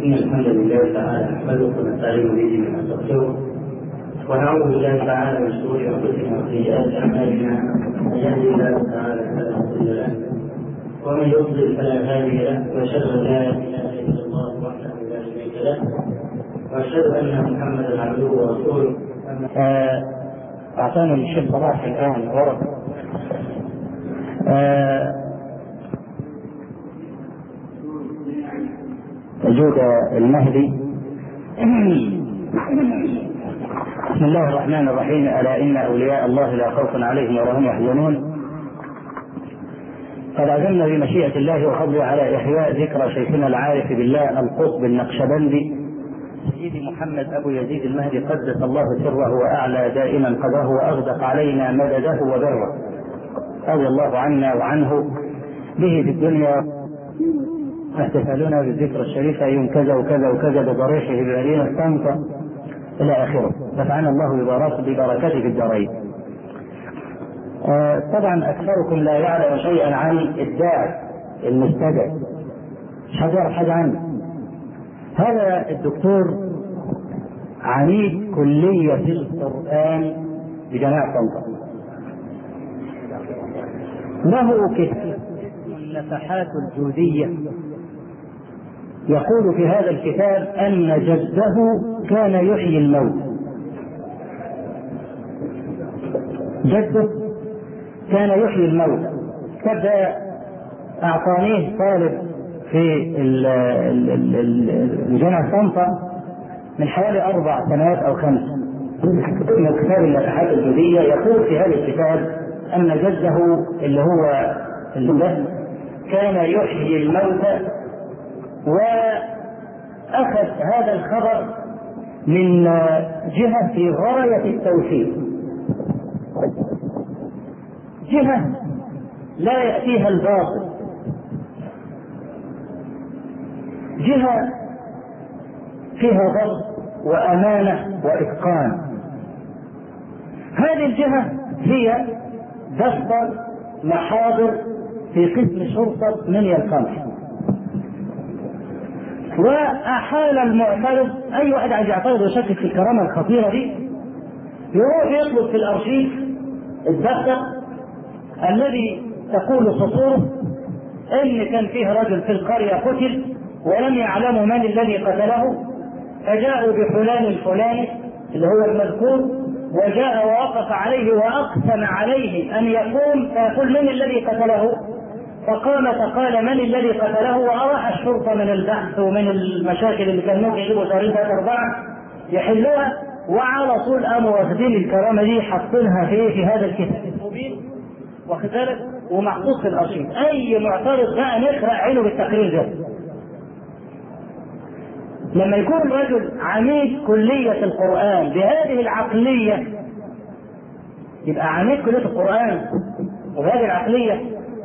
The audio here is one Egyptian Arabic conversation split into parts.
إن الحمد لله تعالى نحمده ونستعين به ونستغفره ونعوذ بالله تعالى من شرور أنفسنا وسيئات أعمالنا من يهدي الله تعالى فلا مضل له ومن يضلل فلا هادي له وأشهد أن لا إله إلا الله وحده لا شريك له وأشهد أن محمدا عبده ورسوله آه، أعطانا الشيخ صلاح الآن ورق آه، وجود المهدي بسم الله الرحمن الرحيم ألا إن أولياء الله لا خوف عليهم ولا هم يحزنون قد عزمنا بمشيئة الله وفضله على إحياء ذكرى شيخنا العارف بالله القطب النقشبندي سيدي محمد أبو يزيد المهدي قدس الله سره وأعلى دائما قدره وأغدق علينا مدده وبره رضي الله عنا وعنه به في الدنيا احتفالنا بالذكرى الشريفة يوم كذا وكذا وكذا بضريحه بمدينة طنطا إلى آخره نفعنا الله ببركته في الدارين آه طبعا أكثركم لا يعلم شيئا عن الداعي المستدعي مش حد يعرف حاجة عنه هذا الدكتور عميد كلية القرآن بجامعة طنطا له كتاب النفحات الجودية يقول في هذا الكتاب أن جده كان يحيي الموت جده كان يحيي الموت كتاب أعطانيه طالب في جامعة طنطا من حوالي أربع سنوات أو خمس من كتاب النفحات الجودية يقول في هذا الكتاب أن جده اللي هو اللي كان يحيي الموتى وأخذ هذا الخبر من جهة في غاية التوحيد جهة لا يأتيها الباطل جهة فيها ضبط وأمانة وإتقان هذه الجهة هي دفتر محاضر في قسم شرطة منيا القمح وأحال المعترض أي واحد عايز يعترض ويشكك في الكرامة الخطيرة دي يروح يطلب في الأرشيف الدفتر الذي تقول سطوره إن كان فيه رجل في القرية قتل ولم يعلموا من الذي قتله فجاءوا بفلان الفلاني اللي هو المذكور وجاء ووقف عليه واقسم عليه ان يقوم فيقول من الذي قتله فقام فقال من الذي قتله واراح الشرطه من البحث ومن المشاكل اللي كان ممكن يجيبوا شهرين ثلاثه اربعه يحلوها وعلى طول قاموا واخدين الكرامه دي حاطينها في في هذا الكتاب المبين واخد بالك ومحطوط في الارشيف اي معترض بقى نخرق عينه بالتقرير ده لما يكون الرجل عميد كلية القرآن بهذه العقلية يبقى عميد كلية القرآن وبهذه العقلية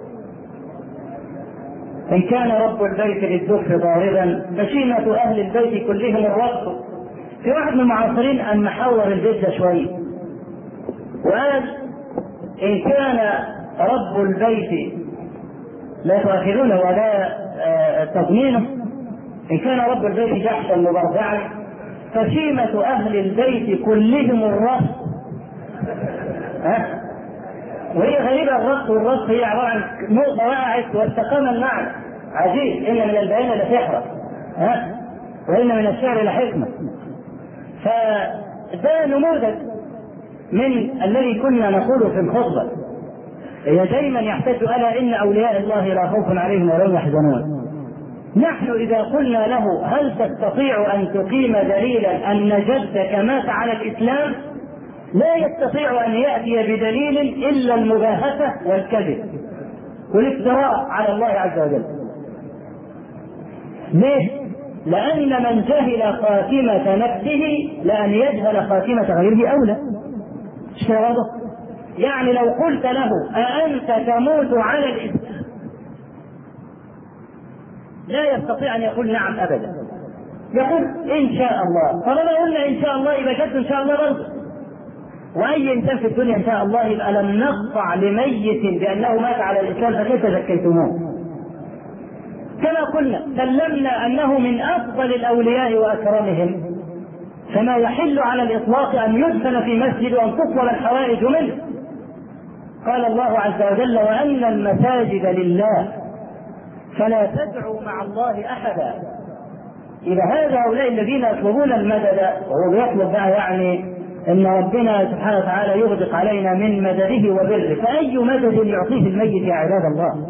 إن كان رب البيت للدف ضاربا فشيمة أهل البيت كلهم الرب في واحد من المعاصرين أن محور البيت ده شوية وقال إن كان رب البيت لا تؤاخذونه ولا تضمينه إن كان رب البيت جحشا مبرزعا فشيمة أهل البيت كلهم الرص ها وهي غريبة الرص والرص هي عبارة عن نقطة وقعت واستقام المعنى عجيب إن من البيان لسحرة ها وإن من الشعر لحكمة فده نموذج من الذي كنا نقوله في الخطبة هي دائما يحتاج ألا إن أولياء الله لا خوف عليهم ولا هم يحزنون نحن إذا قلنا له هل تستطيع أن تقيم دليلا أن جدك مات على الإسلام لا يستطيع أن يأتي بدليل إلا المباهتة والكذب والافتراء على الله عز وجل ليه؟ لأن من جهل خاتمة نفسه لأن يجهل خاتمة غيره أولى مش واضح؟ يعني لو قلت له أأنت تموت على الإسلام لا يستطيع ان يقول نعم ابدا يقول ان شاء الله طالما قلنا ان شاء الله يبقى جد ان شاء الله برضه واي انسان في الدنيا ان شاء الله يبقى لم نقطع لميت بانه مات على الاسلام فكيف زكيتموه كما قلنا سلمنا انه من افضل الاولياء واكرمهم فما يحل على الاطلاق ان يدفن في مسجد وان تطلب الحوائج منه قال الله عز وجل وان المساجد لله فلا تدعوا مع الله احدا اذا هذا هؤلاء الذين يطلبون المدد وهو يطلب بقى يعني ان ربنا سبحانه وتعالى يغدق علينا من مدده وبره فاي مدد يعطيه الميت يا عباد الله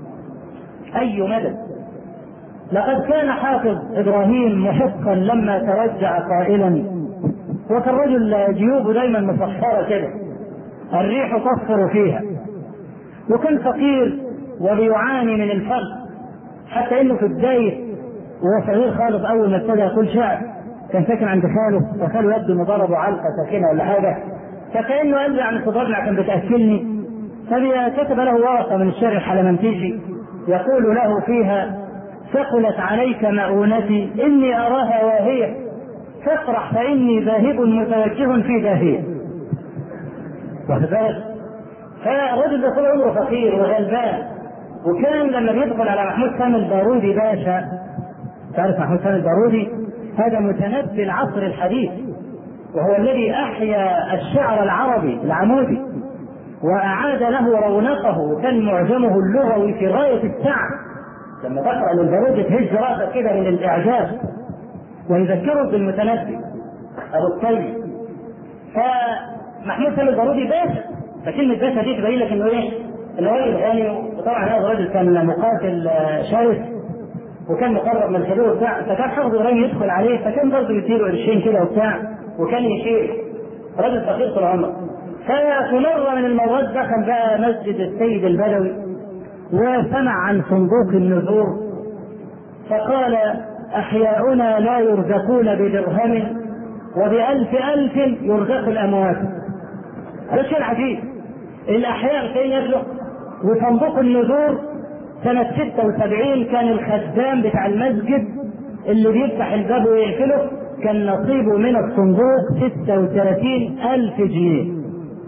اي مدد لقد كان حافظ ابراهيم محقا لما ترجع قائلا وكان رجل جيوبه دايما مصفره كده الريح تصفر فيها وكان فقير وبيعاني من الفقر حتى انه في بدايه وهو صغير خالص اول ما ابتدى يقول شعر كان ساكن عند خاله وخاله يبدو انه ضربه علقه ساكنه ولا حاجه فكانه قال له يعني صدرنا كان بتاكلني فكتب له ورقه من الشعر الحلمنتيجي يقول له فيها ثقلت عليك مؤونتي اني اراها واهيه فافرح فاني ذاهب متوجه في داهيه واخد بالك فالرجل ده طول عمره فقير وغلبان وكان لما بيدخل على محمود سامي البارودي باشا تعرف محمود سامي البارودي هذا متنبي العصر الحديث وهو الذي احيا الشعر العربي العمودي واعاد له رونقه وكان معجمه اللغوي في غايه السعه لما تقرا للبارودي تهز راسك كده من الاعجاب ويذكرك بالمتنبي ابو الطيب فمحمود سامي البارودي باشا فكلمه باشا دي تبين لك انه ايه؟ انه راجل غني وطبعا هذا الرجل كان مقاتل شرس وكان مقرب من الحدود وبتاع فكان حافظ ابراهيم يدخل عليه فكان برضه يديله قرشين كده وبتاع وكان يشيل رجل فقير طول عمره ففي مرة من المرات دخل بقى مسجد السيد البدوي وسمع عن صندوق النذور فقال أحياؤنا لا يرزقون بدرهم وبألف ألف يرزق الأموات هذا شيء عجيب الأحياء فين يبلغ وصندوق النذور سنة 76 كان الخدام بتاع المسجد اللي بيفتح الباب ويقفله كان نصيبه من الصندوق 36 ألف جنيه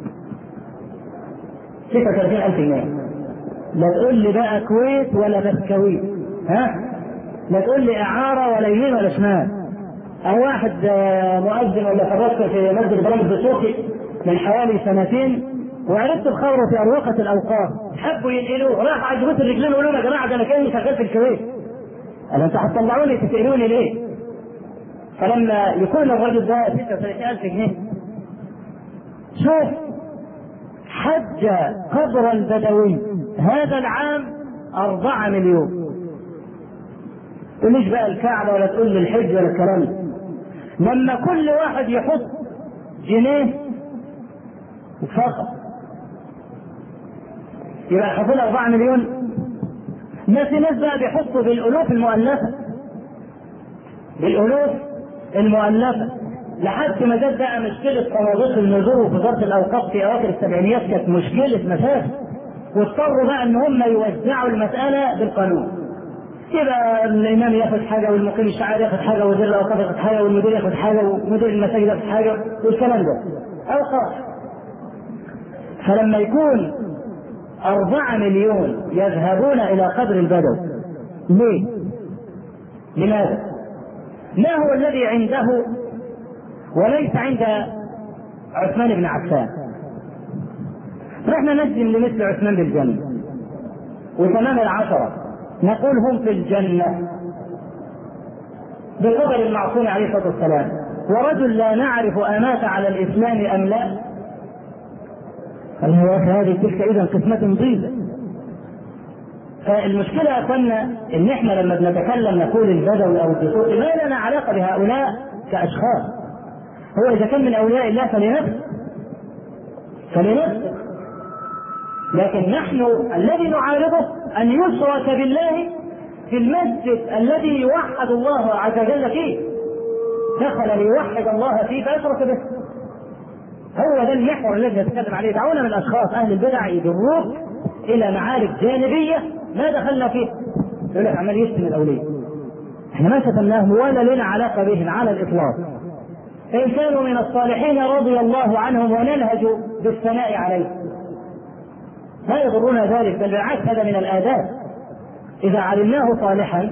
36 ألف جنيه لا تقول لي بقى كويت ولا بسكويت ها لا تقول لي إعارة ولا يمين ولا شمال أو واحد مؤذن ولا فرشت في مسجد إبراهيم الدسوقي من حوالي سنتين وعرفت الخبر في أروقة الأوقاف حبوا ينقلوه راح عجبت الرجلين يقولوا يا جماعة ده أنا كأني شغال في الكويت قال أنتوا هتطلعوني تسألوني ليه؟ فلما يكون الرجل ده 36000 جنيه شوف حج قبر البدوي هذا العام أربعة مليون تقوليش بقى الكعبة ولا تقول لي الحج ولا الكلام ده لما كل واحد يحط جنيه فقط يبقى حصل 4 مليون ما في ناس بقى بيحطوا بالالوف المؤلفه بالالوف المؤلفه لحد ما جت بقى مشكله صناديق النذور ووزاره الاوقاف في اواخر السبعينيات كانت مشكله مسافه واضطروا بقى ان هم يوزعوا المساله بالقانون يبقى الامام ياخذ حاجه والمقيم الشعائر ياخذ حاجه وزير الاوقاف ياخذ حاجه والمدير ياخذ حاجه ومدير المساجد ياخذ حاجه والكلام ده اوقاف فلما يكون أربعة مليون يذهبون إلى قبر البدو ليه؟ لماذا؟ ما هو الذي عنده وليس عند عثمان بن عفان نحن نجزم لمثل عثمان بالجنة وتمام العشرة نقول هم في الجنة بقدر المعصوم عليه الصلاة والسلام ورجل لا نعرف أمات على الإسلام أم لا قال يا اخي هذه تلك اذا قسمة ضيزة فالمشكلة يا اخوانا ان احنا لما بنتكلم نقول البدوي او الدسوقي ما لنا علاقة بهؤلاء كاشخاص هو اذا كان من اولياء الله فلنفسه فلنفسه لكن نحن الذي نعارضه ان يشرك بالله في المسجد الذي يوحد الله عز وجل فيه دخل ليوحد الله فيه فاشرك به هو ده المحور الذي نتكلم عليه دعونا من الاشخاص اهل البدع يجروك الى معارك جانبيه ما دخلنا فيها يقول لك عمال يشتم الاولياء احنا ما شتمناهم ولا لنا علاقه بهم على الاطلاق فان كانوا من الصالحين رضي الله عنهم وننهج بالثناء عليهم ما يضرنا ذلك بل بالعكس هذا من الاداب اذا علمناه صالحا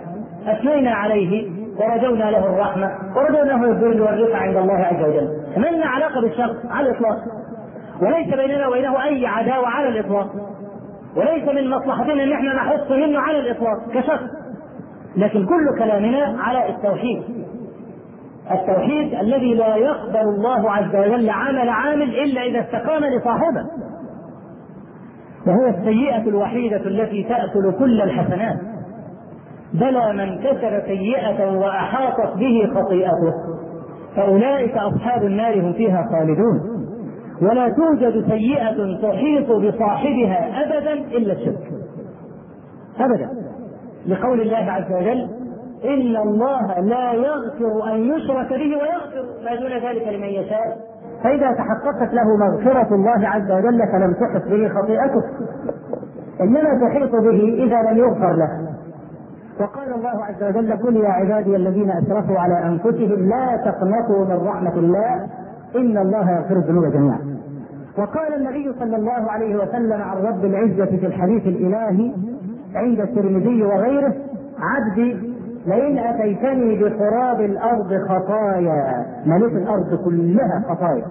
اثنينا عليه ورجونا له الرحمه ورجونا له الذل والرفعه عند الله عز وجل ما لنا علاقه بالشخص على الاطلاق وليس بيننا وبينه اي عداوه على الاطلاق وليس من مصلحتنا ان احنا نحط منه على الاطلاق كشخص لكن كل كلامنا على التوحيد التوحيد الذي لا يقبل الله عز وجل عمل عامل الا اذا استقام لصاحبه وهو السيئه الوحيده التي تاكل كل الحسنات بلى من كسب سيئه واحاطت به خطيئته فاولئك اصحاب النار هم فيها خالدون ولا توجد سيئه تحيط بصاحبها ابدا الا الشرك ابدا لقول الله عز وجل إن الله لا يغفر أن يشرك به ويغفر ما دون ذلك لمن يشاء فإذا تحققت له مغفرة الله عز وجل فلم تحط به خطيئته إنما تحيط به إذا لم يغفر له وقال الله عز وجل قل يا عبادي الذين أسرفوا على أنفسهم لا تقنطوا من رحمة الله إن الله يغفر الذنوب جميعا وقال النبي صلى الله عليه وسلم عن رب العزة في الحديث الإلهي عند الترمذي وغيره عبدي لئن اتيتني بقراب الارض خطايا مليت الارض كلها خطايا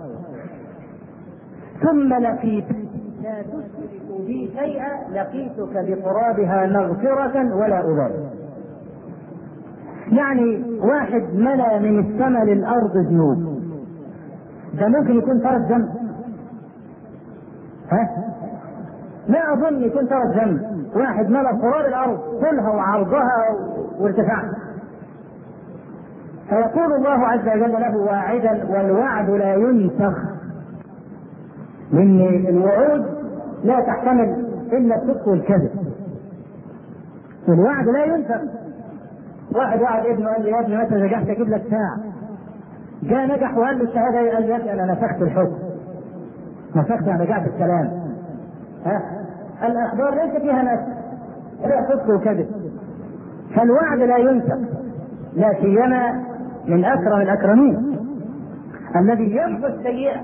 ثم لقيت لا تشرك بي شيئا لقيتك بقرابها مغفرة ولا أبالي يعني واحد ملا من السماء للأرض ذنوب ده ممكن يكون ترك ذنب ها؟ لا أظن يكون ترك ذنب واحد ملا قرار الارض طولها وعرضها وارتفاعها فيقول الله عز وجل له واعدا والوعد لا ينسخ لان الوعود لا تحتمل الا الصدق والكذب الوعد لا ينسخ واحد وعد ابنه قال لي يا ابني متى نجحت اجيب لك ساعه جاء نجح وقال له الشهاده قال لي انا نسخت الحكم نسخت يعني رجعت الكلام ها الاخبار ليس فيها نفس لا صدق وكذب فالوعد لا ينسى لا سيما من اكرم الاكرمين الذي يمحو السيئه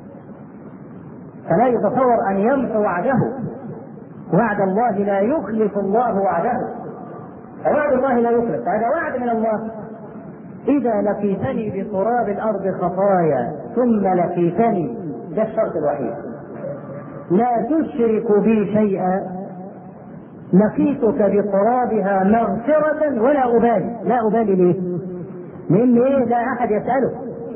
فلا يتصور ان يمحو وعده وعد الله لا يخلف الله وعده فوعد الله لا يخلف هذا وعد من الله إذا لقيتني بتراب الأرض خطايا ثم لقيتني ده الشرط الوحيد لا تشرك بي شيئا لقيتك بقرابها مغفرة ولا أبالي لا أبالي ليه؟ لأن إيه لا أحد يسأله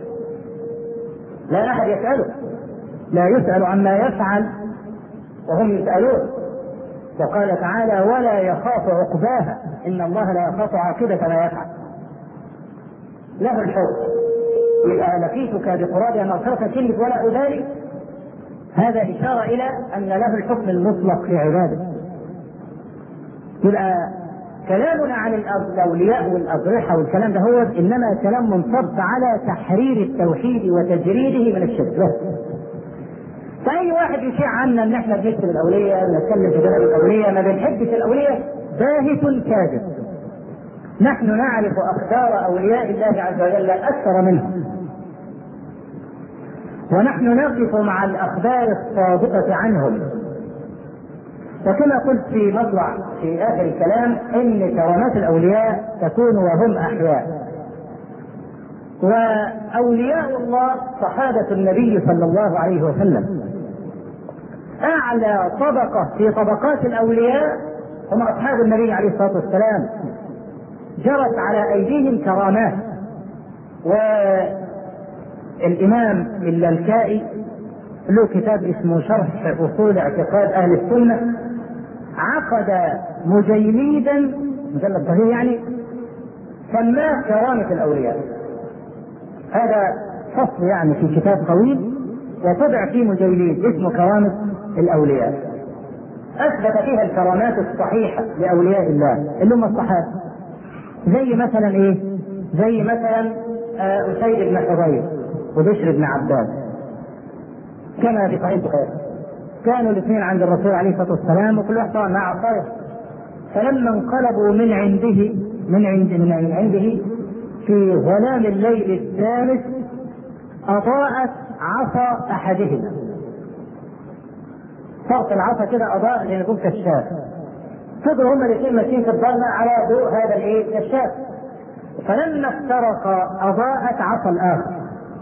لا أحد يسأله لا يسأل عما يفعل وهم يسألون وقال تعالى ولا يخاف عقباها إن الله لا يخاف عاقبة ما يفعل له الحكم إذا لقيتك بقرابها مغفرة كلمة ولا أبالي هذا إشارة إلى أن له الحكم المطلق في عباده يبقى كلامنا عن الأولياء والأضرحة والكلام ده هو إنما كلام منصب على تحرير التوحيد وتجريده من الشرك بس فأي واحد يشيع عنا إن إحنا بنكتب الأولياء ونتكلم في جلال الأولياء ما بنحبش الأولياء باهت كاذب نحن نعرف أخبار أولياء الله عز وجل أكثر منهم ونحن نقف مع الأخبار الصادقة عنهم وكما قلت في مطلع في آخر الكلام إن كرامات الأولياء تكون وهم أحياء وأولياء الله صحابة النبي صلى الله عليه وسلم أعلى طبقة في طبقات الأولياء هم أصحاب النبي عليه الصلاة والسلام جرت على أيديهم كرامات والإمام اللالكائي له كتاب اسمه شرح أصول اعتقاد أهل السنة عقد مجيليدا مجلد صغير يعني سماه كرامة الأولياء هذا فصل يعني في كتاب طويل وطبع فيه مجيلين اسمه كرامة الأولياء أثبت فيها الكرامات الصحيحة لأولياء الله اللي هم الصحابة زي مثلا إيه؟ زي مثلا أسيد بن حضير وبشر بن عباس كما في صحيح البخاري كانوا الاثنين عند الرسول عليه الصلاه والسلام وكل واحد طبعا مع عصايه فلما انقلبوا من عنده من عند من عنده في ظلام الليل الثالث اضاءت عصا احدهما فرق العصا كده اضاء لان يكون كشاف فضلوا هما الاثنين ماشيين في الضلمه على ضوء هذا الايه الشاب فلما افترقا اضاءت عصا الاخر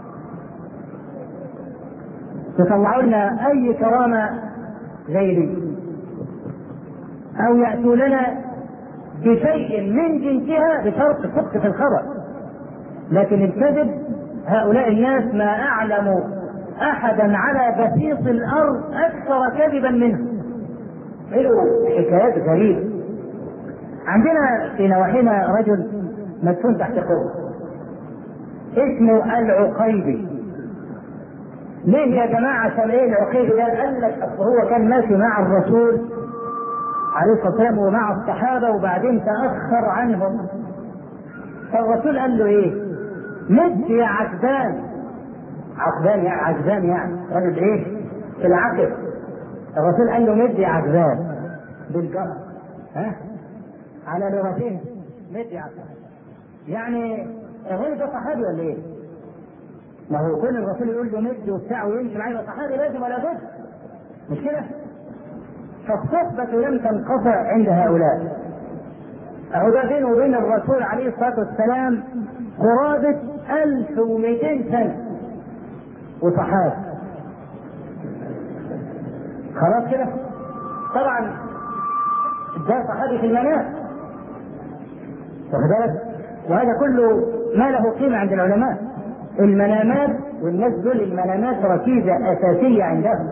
يطلعوا لنا اي كرامه زي دي او ياتوا لنا بشيء من جنسها بشرط صدق في الخبر لكن الكذب هؤلاء الناس ما اعلموا احدا على بسيط الارض اكثر كذبا منه له حكايات غريبه عندنا في نواحينا رجل مدفون تحت قبر اسمه العقيبي ليه يا جماعة عشان ايه العقيبي ده قال لك اصل هو كان ماشي مع الرسول عليه الصلاة والسلام ومع الصحابة وبعدين تأخر عنهم فالرسول قال له ايه؟ مد يا عجبان عقبان يعني عجبان يعني رجل ايه؟ في العقب الرسول قال له مد يا عجبان بالجر ها؟ على لغتين مد يا عجبان يعني الراجل ده صحابي ولا ايه؟ ما هو كل الرسول يقول له مد وبتاع ويمشي معاه يبقى صحابي لازم ولا بد مش كده؟ فالصحبة لم تنقطع عند هؤلاء أهو ده بينه وبين الرسول عليه الصلاة والسلام قرابة 1200 سنة وصحابة خلاص كده طبعا ده صحابي في المنام واخد بالك وهذا كله ما له قيمة عند العلماء المنامات والناس دول المنامات ركيزة أساسية عندهم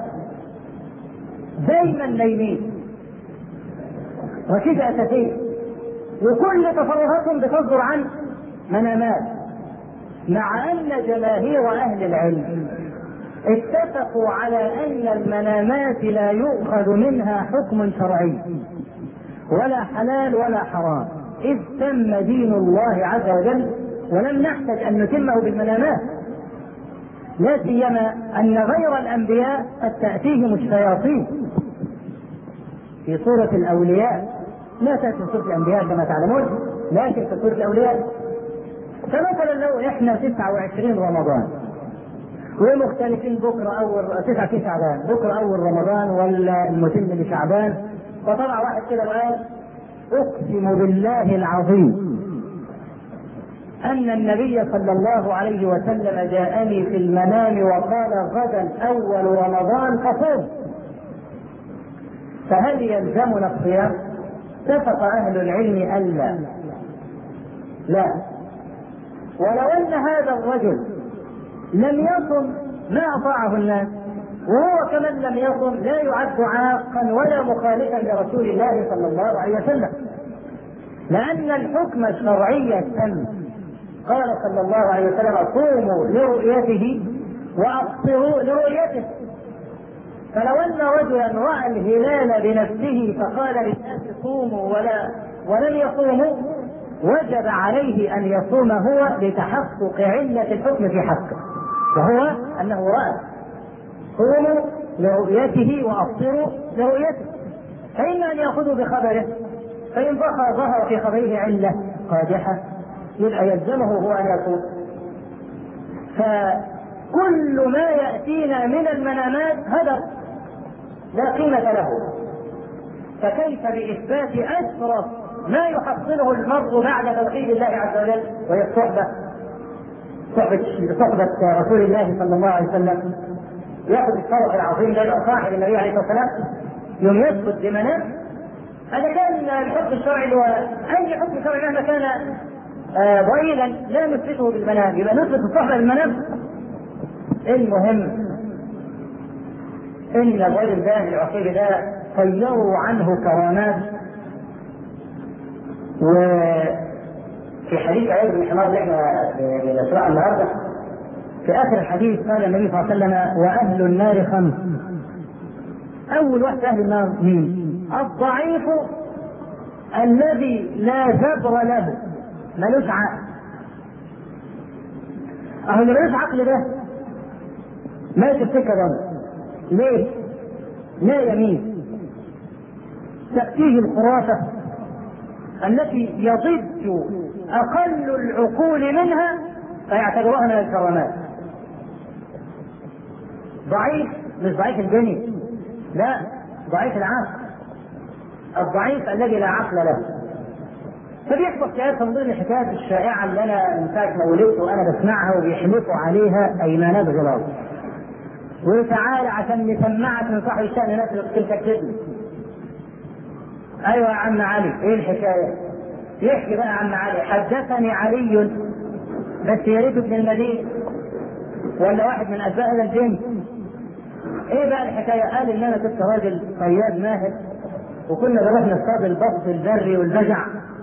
دايما نايمين ركيزة أساسية وكل تصرفاتهم بتصدر عن منامات مع أن جماهير أهل العلم اتفقوا على أن المنامات لا يؤخذ منها حكم شرعي ولا حلال ولا حرام إذ تم دين الله عز وجل ولم نحتج أن نتمه بالمنامات لا سيما أن غير الأنبياء قد تأتيهم الشياطين في سورة الأولياء لا تأتي سورة الأنبياء كما تعلمون لكن في سورة الأولياء فمثلا لو احنا 29 رمضان ومختلفين بكره اول تسعة في شعبان بكره اول رمضان ولا المتم لشعبان فطلع واحد كده وقال اقسم بالله العظيم ان النبي صلى الله عليه وسلم جاءني في المنام وقال غدا اول رمضان فصوم فهل يلزمنا الصيام؟ اتفق اهل العلم الا لا ولو ان هذا الرجل لم يصم ما اطاعه الناس وهو كمن لم يصم لا يعد عاقا ولا مخالفا لرسول الله صلى الله عليه وسلم لان الحكم الشرعي تم قال صلى الله عليه وسلم صوموا لرؤيته وافطروا لرؤيته فلو ان رجلا راى الهلال بنفسه فقال للناس صوموا ولا ولم يصوموا وجب عليه ان يصوم هو لتحقق عله الحكم في حقه وهو انه راى صوموا لرؤيته وافطروا لرؤيته فاما ان ياخذوا بخبره فان ظهر ظهر في خبره عله قادحه يبقى يلزمه هو ان يصوم فكل ما ياتينا من المنامات هدر لا قيمه له فكيف باثبات اشرف ما يحصله المرء بعد توحيد الله عز وجل وهي الصحبه صحبة صحبة رسول الله صلى الله عليه وسلم ياخذ الشرف العظيم ده يبقى صاحب النبي عليه الصلاه والسلام يوم يسقط بمنام هذا كان الحكم الشرعي اللي هو اي حكم شرعي مهما كان آه ضئيلا لا نثبته بالمنام يبقى نثبت الصحبه بالمنام المهم ان الرجل ده العقيل ده طيروا عنه كرامات وفي حديث عيد بن حمار اللي احنا بنقراه النهارده في اخر الحديث قال النبي صلى الله عليه وسلم واهل النار خمس اول واحد اهل النار مين؟ الضعيف الذي لا جبر له ملوش عقل اهو اللي ملوش عقل ده ماشي السكه ده ليه؟ لا يمين تأتيه الخرافة التي يضج أقل العقول منها فيعتبروها من الكرامات ضعيف مش ضعيف الجني لا ضعيف العقل الضعيف الذي لا عقل له فبيحصل حكايات من ضمن الحكايات الشائعه اللي انا من ساعه ما ولدت وانا بسمعها وبيحلفوا عليها ايمانات غلاظ وتعالى عشان نسمعك من صاحب الشأن ناس تلك الكذب ايوه يا عم علي ايه الحكايه؟ يحكي بقى عم علي حدثني علي بس يا ريت ابن المدينه ولا واحد من اتباع هذا الجن ايه بقى الحكايه؟ قال ان انا كنت راجل صياد ماهر وكنا بنروح نصطاد البط البري والبجع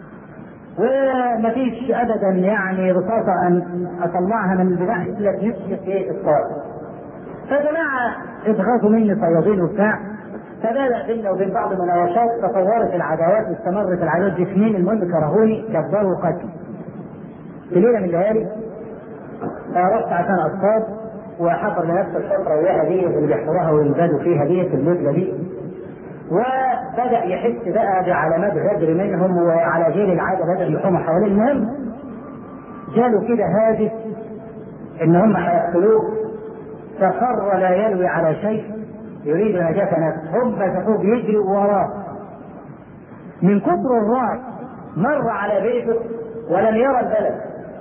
ومفيش ابدا يعني رصاصه ان اطلعها من البتاع الا بنفسي في الصاد. فجماعه اتغاظوا مني صيادين وبتاع فبدا بيننا وبين بعض المناوشات تطورت العداوات واستمرت العداوات دي سنين المهم كرهوني كبروا قتلي. في ليله من الليالي رحت عشان اصطاد وحفر لنفس الحفره وياها دي اللي بيحفروها وينزلوا فيها دي في الليله دي وبدا يحس بقى بعلامات غدر منهم وعلى غير العاده بدا يحوموا حواليه المهم جاله كده هاجس ان هم هيقتلوه فخر لا يلوي على شيء يريد نجاة نفسه هم مسكوه بيجري وراه من كثر الرعب مر على بيته ولم يرى البلد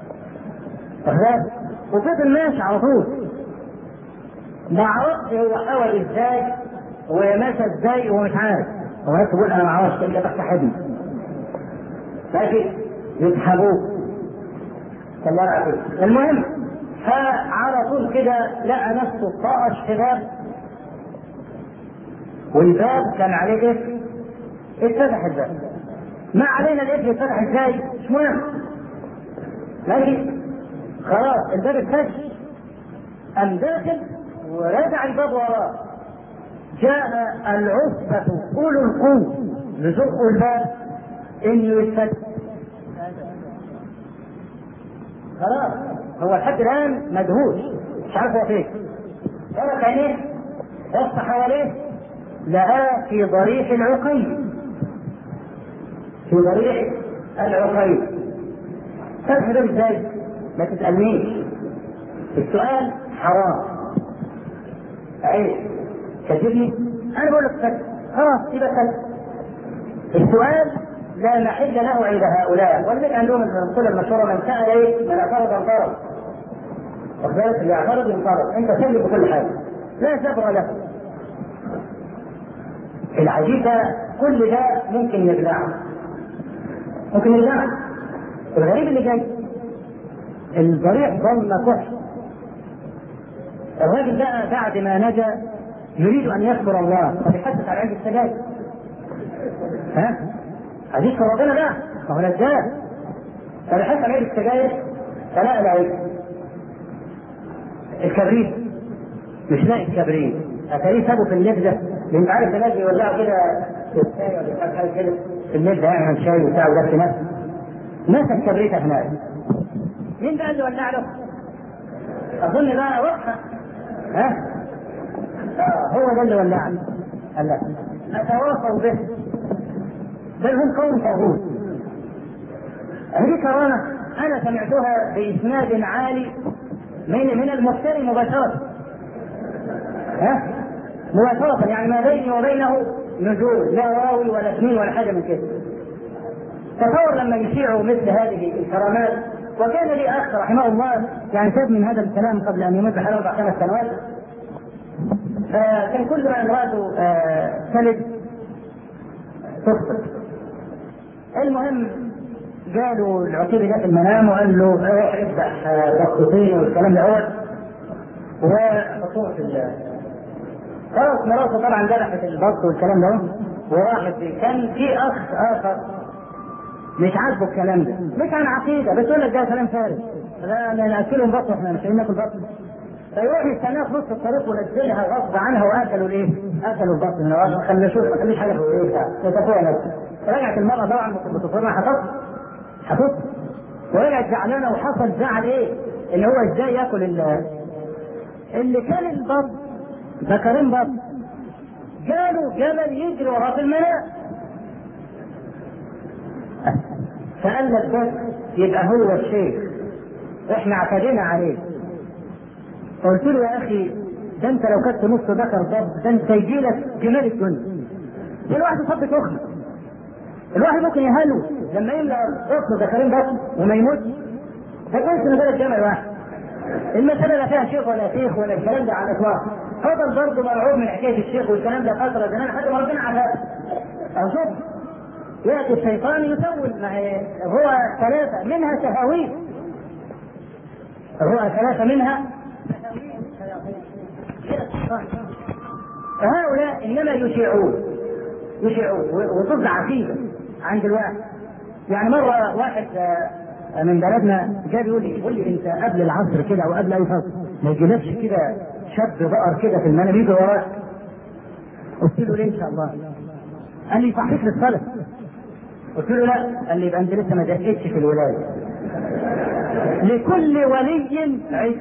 وفضل ماشي على طول ما عرفش هو حاول ازاي ومشى ازاي وهو مش عارف هو بس يقول انا ما اعرفش انت تحت حدي لكن يسحبوه الله العافيه المهم فعلى طول كده لقى نفسه طاش في باب والباب كان عليه قفل اتفتح الباب ما علينا القفل اتفتح ازاي مش مهم لكن خلاص الباب اتفتح قام داخل ورجع الباب وراه جاء العصبة أولو القوة لزقوا الباب إنه يتفتح خلاص هو لحد الآن مدهوش مش عارف هو فين فرق عينيه بص حواليه لقاه في ضريح العقيل في ضريح العقيل فتح ده ازاي؟ ما تسألنيش السؤال حرام عيب كذبني انا بقول لك فتح خلاص يبقى فتح السؤال لا محل له عند هؤلاء ولذلك عندهم المقوله المشهوره من سال ايه؟ من اعترض انطرد واخد اللي اعترض انطرد انت سلم بكل حاجه لا جبر له العجيب ده كل ده ممكن نبلعه ممكن نبلعه الغريب اللي جاي الضريح ظل كحل الراجل بقى بعد ما نجا يريد ان يذكر الله فبيحدث عن علم السجاير ها عزيز ربنا بقى ما هو نجاه فبيحدث عن علم السجاير فلا العيب الكبريت مش لاقي الكبريت اتاريه سابه في النبذه لان عارف الناس بيولعوا كده في الشاي ولا حاجه كده في النبذه يعني شاي وبتاع وده في نفسه مسك كبريته هناك مين بقى اللي ولع له؟ اظن بقى واضحه ها؟ آه هو ده اللي ولع له قال لا اتواصوا به بل هم قوم طاغوت هذه كرامه انا سمعتها باسناد عالي من من المفتري مباشره ها؟ مباشرة يعني ما بيني وبينه نزول لا واوي ولا سنين ولا حاجة من كده. تصور لما يشيعوا مثل هذه الكرامات وكان لي اخ رحمه الله يعني شاب من هذا الكلام قبل ان يموت بحوالي اربع خمس سنوات فكان كل ما امراته تلد تسقط المهم قالوا العقيل ده في المنام وقال له روح افتح ضغطتين والكلام ده هو وحطوه في خلاص مراته طبعا ذبحت البط والكلام ده وراحت كان في اخ اخر مش عاجبه الكلام ده مش عن عقيده بس يقول لك ده كلام فارغ لا ناكلهم بط واحنا مش ناكل بط فيروح يستناها في نص الطريق ونزلها غصب عنها واكلوا الايه؟ اكلوا البط من ما خلوش ما خليش حاجه في الايه تتفوق نفسها رجعت المراه طبعا بتصورها حفظت حفظت ورجعت زعلانه وحصل زعل ايه؟ ان هو ازاي ياكل اللي كان البط ذكرين بط قالوا جبل يجري وراه في المنام فقال لك بس يبقى هو الشيخ احنا اعتدينا عليه قلت له يا اخي ده انت لو كنت نص ذكر ضب ده انت يجي لك جمال الدنيا دي الواحد صبت اخرى الواحد ممكن يهلو لما يملى بطنه ذكرين بس وما يموت فكويس انه بلد جمل واحد المسألة لا فيها شيخ ولا شيخ ولا الكلام ده على الإطلاق فضل برضه مرعوب من حكاية الشيخ والكلام ده فترة زمان حتى ما ربنا عذاب أو شوف يأتي الشيطان يسول مع هو ثلاثة منها سهاويل هو ثلاثة منها فهؤلاء إنما يشيعون يشيعون وتفضل عقيدة عند الواحد يعني مرة واحد من بلدنا جاء بيقول لي يقول لي انت قبل العصر كده او قبل اي فصل ما يجيلكش كده شاب بقر كده في المنام يجي وراك قلت له ليه ان شاء الله؟ قال لي صحيح للصلاه قلت له لا قال لي يبقى انت لسه ما دقتش في الولايه لكل ولي عيد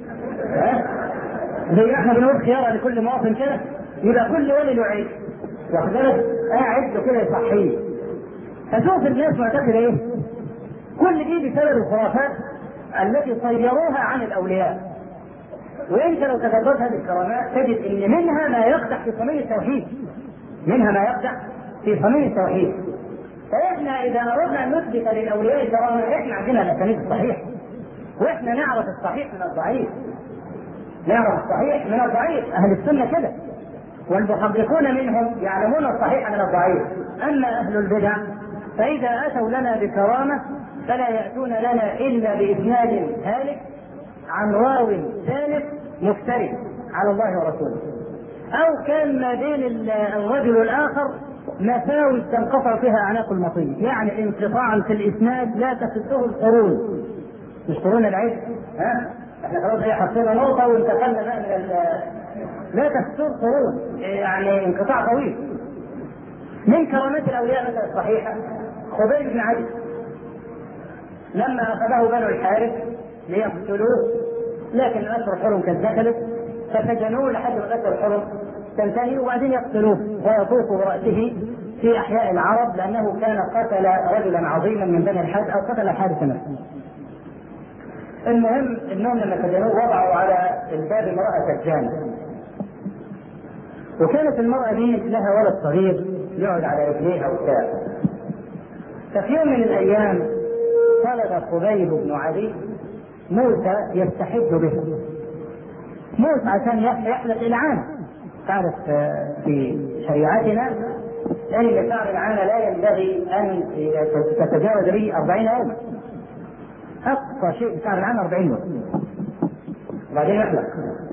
زي احنا بنقول خيار لكل مواطن كده يبقى كل ولي له عيد واخد بالك قاعد له كده يصحيه فشوف الناس معتقده ايه كل دي بسبب الخرافات التي صيروها عن الاولياء وانت لو تدبرت هذه الكرامات تجد ان منها ما يقدح في صميم التوحيد منها ما يقدح في صميم التوحيد فاحنا اذا اردنا ان نثبت للاولياء الكرامه احنا عندنا الاسانيد الصحيح واحنا نعرف الصحيح من الضعيف نعرف الصحيح من الضعيف اهل السنه كده والمحققون منهم يعلمون الصحيح من الضعيف اما اهل البدع فاذا اتوا لنا بكرامه فلا ياتون لنا الا باسناد هالك عن راو ثالث مفتري على الله ورسوله او كان ما بين الرجل الاخر مساوي تنقطع فيها اعناق المطية يعني انقطاعا في الاسناد لا تسده القرون مش قرون العلم ها احنا خلاص ايه حطينا نقطة وانتقلنا بقى من لا تسده القرون يعني انقطاع طويل من كرامات الاولياء مثلا الصحيحة خبيب بن عدي لما اخذه بنو الحارث ليقتلوه لكن الاشهر الحرم كانت دخلت فسجنوه لحد ما الاشهر الحرم تنتهي وبعدين يقتلوه ويطوف براسه في احياء العرب لانه كان قتل رجلا عظيما من بني الحارث او قتل الحارث نفسه. المهم انهم لما سجنوه وضعوا على الباب امراه سجانه. وكانت المراه دي لها ولد صغير يقعد على رجليها وبتاع. ففي يوم من الايام طلب خبيب بن علي موسى يستحد به موسى عشان يحلق العانة تعرف في شريعتنا ان شعر العانة لا ينبغي ان تتجاوز به 40 يوما اقصى شيء شعر العانة 40 يوم وبعدين يحلق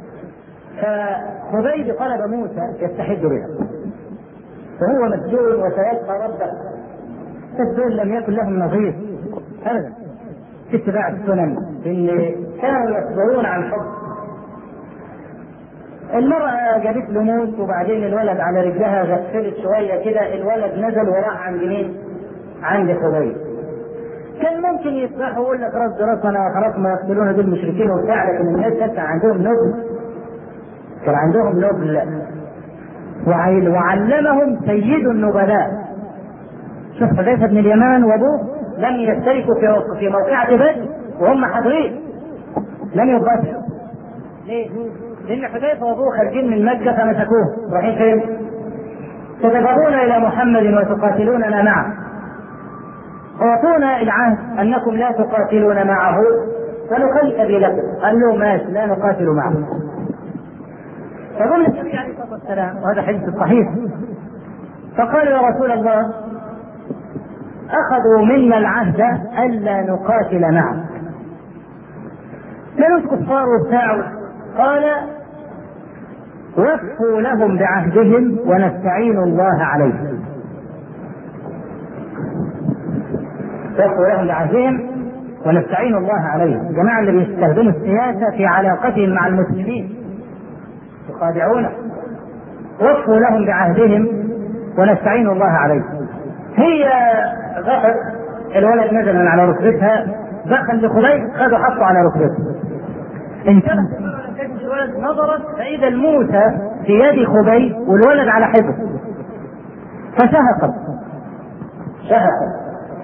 فخبيب طلب موسى يستحد بها وهو مسجون وسيلقى ربه السجون لم يكن لهم نظير ابدا في اتباع السنن ان كانوا يصبرون عن حب المرأة جابت له موت وبعدين الولد على رجلها غفلت شوية كده الولد نزل وراح عند مين؟ عند خبيب. كان ممكن يصبحوا يقول لك خلاص دراسنا خلاص ما يقتلون دول مشركين وبتاع لكن الناس كان عندهم نبل كان عندهم نبل وعلمهم سيد النبلاء شوف حذيفة بن اليمان وابوه لم يشتركوا في في موقعة بدر وهم حاضرين لم يقاتلوا ليه؟ لأن حذيفة وأبوه خارجين من مكة فمسكوه رايحين فين؟ تذهبون إلى محمد وتقاتلوننا معه أعطونا العهد أنكم لا تقاتلون معه ونخلي سبيلكم قال له ماشي لا نقاتل معه فقال النبي عليه الصلاة والسلام وهذا حديث صحيح فقال يا رسول الله أخذوا منا العهد ألا نقاتل معك كانوا كفار وبتاع قال وفوا لهم بعهدهم ونستعين الله عليهم وفوا لهم بعهدهم ونستعين الله عليهم الجماعة اللي بيستخدموا السياسة في علاقتهم مع المسلمين يخادعونه وفوا لهم بعهدهم ونستعين الله عليهم هي غفر الولد نزل من على ركبتها دخل لخبيب خدوا حطوا على ركبته انتبه الولد نظرت فاذا الموسى في يد خبيب والولد على حبه فشهقت شهقت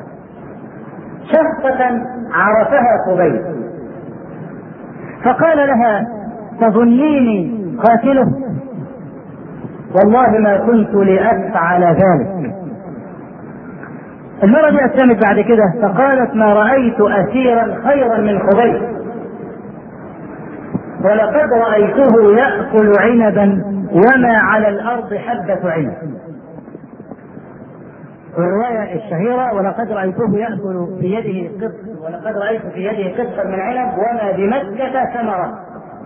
شهقة عرفها خبيب فقال لها تظنيني قاتله والله ما كنت لأفعل ذلك المرة دي أسلمت بعد كده فقالت ما رأيت أسيرا خيرا من خبيب ولقد رأيته يأكل عنبا وما على الأرض حبة عنب الرواية الشهيرة ولقد رأيته يأكل في يده قط ولقد رأيت في يده قطا من عنب وما بمكة ثمرة